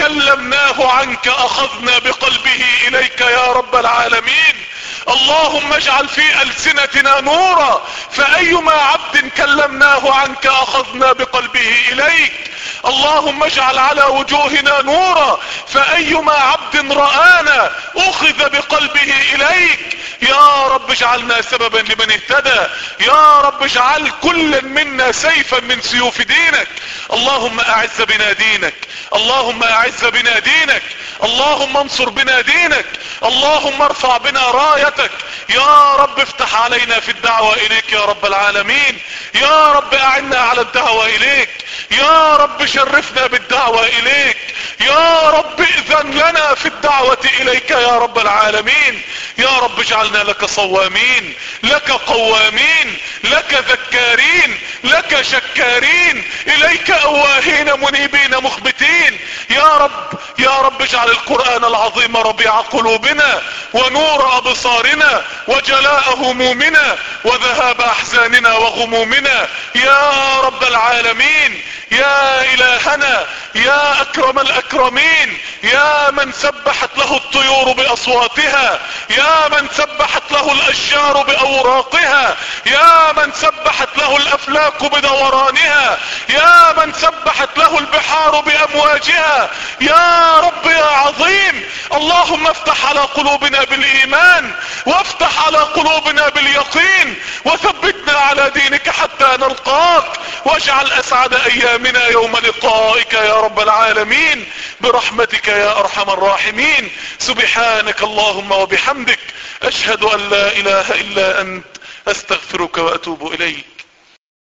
كلمناه عنك اخذنا بقلبه اليك يا رب العالمين اللهم اجعل في ألسنتنا نورا فأيما عبد كلمناه عنك أخذنا بقلبه إليك اللهم اجعل على وجوهنا نورا فأيما عبد رآنا أخذ بقلبه إليك يا رب اجعلنا سببا لمن اهتدى يا رب اجعل كل منا سيفا من سيوف دينك اللهم اعز بنا دينك اللهم اعز بنا دينك اللهم انصر بنا دينك اللهم ارفع بنا رايتك يا رب افتح علينا في الدعوة اليك يا رب العالمين يا رب اعنا على الدعوة اليك يا رب شرفنا بالدعوة اليك يا رب اذن لنا في الدعوة اليك يا رب العالمين يا رب اجعلنا لك صوامين لك قوامين لك ذكارين لك شكارين اليك اواهين منيبين مخبتين يا رب يا رب اجعل القرآن العظيم ربيع قلوبنا ونور ابصارنا وجلاء همومنا وذهاب احزاننا وغمومنا يا رب العالمين يا الهنا يا اكرم الاكرمين يا من سبحت له الطيور باصواتها يا من سبحت له الاشجار باوراقها يا من سبحت له الافلاك بدورانها يا من سبحت له البحار بامواجها يا رب يا عظيم اللهم افتح على قلوبنا بالايمان وافتح على قلوبنا باليقين وثبتنا على دينك حتى نلقاك واجعل اسعد ايامنا يوم لقائك يا رب العالمين برحمتك يا ارحم الراحمين سبحانك اللهم وبحمدك اشهد ان لا اله الا انت استغفرك واتوب اليك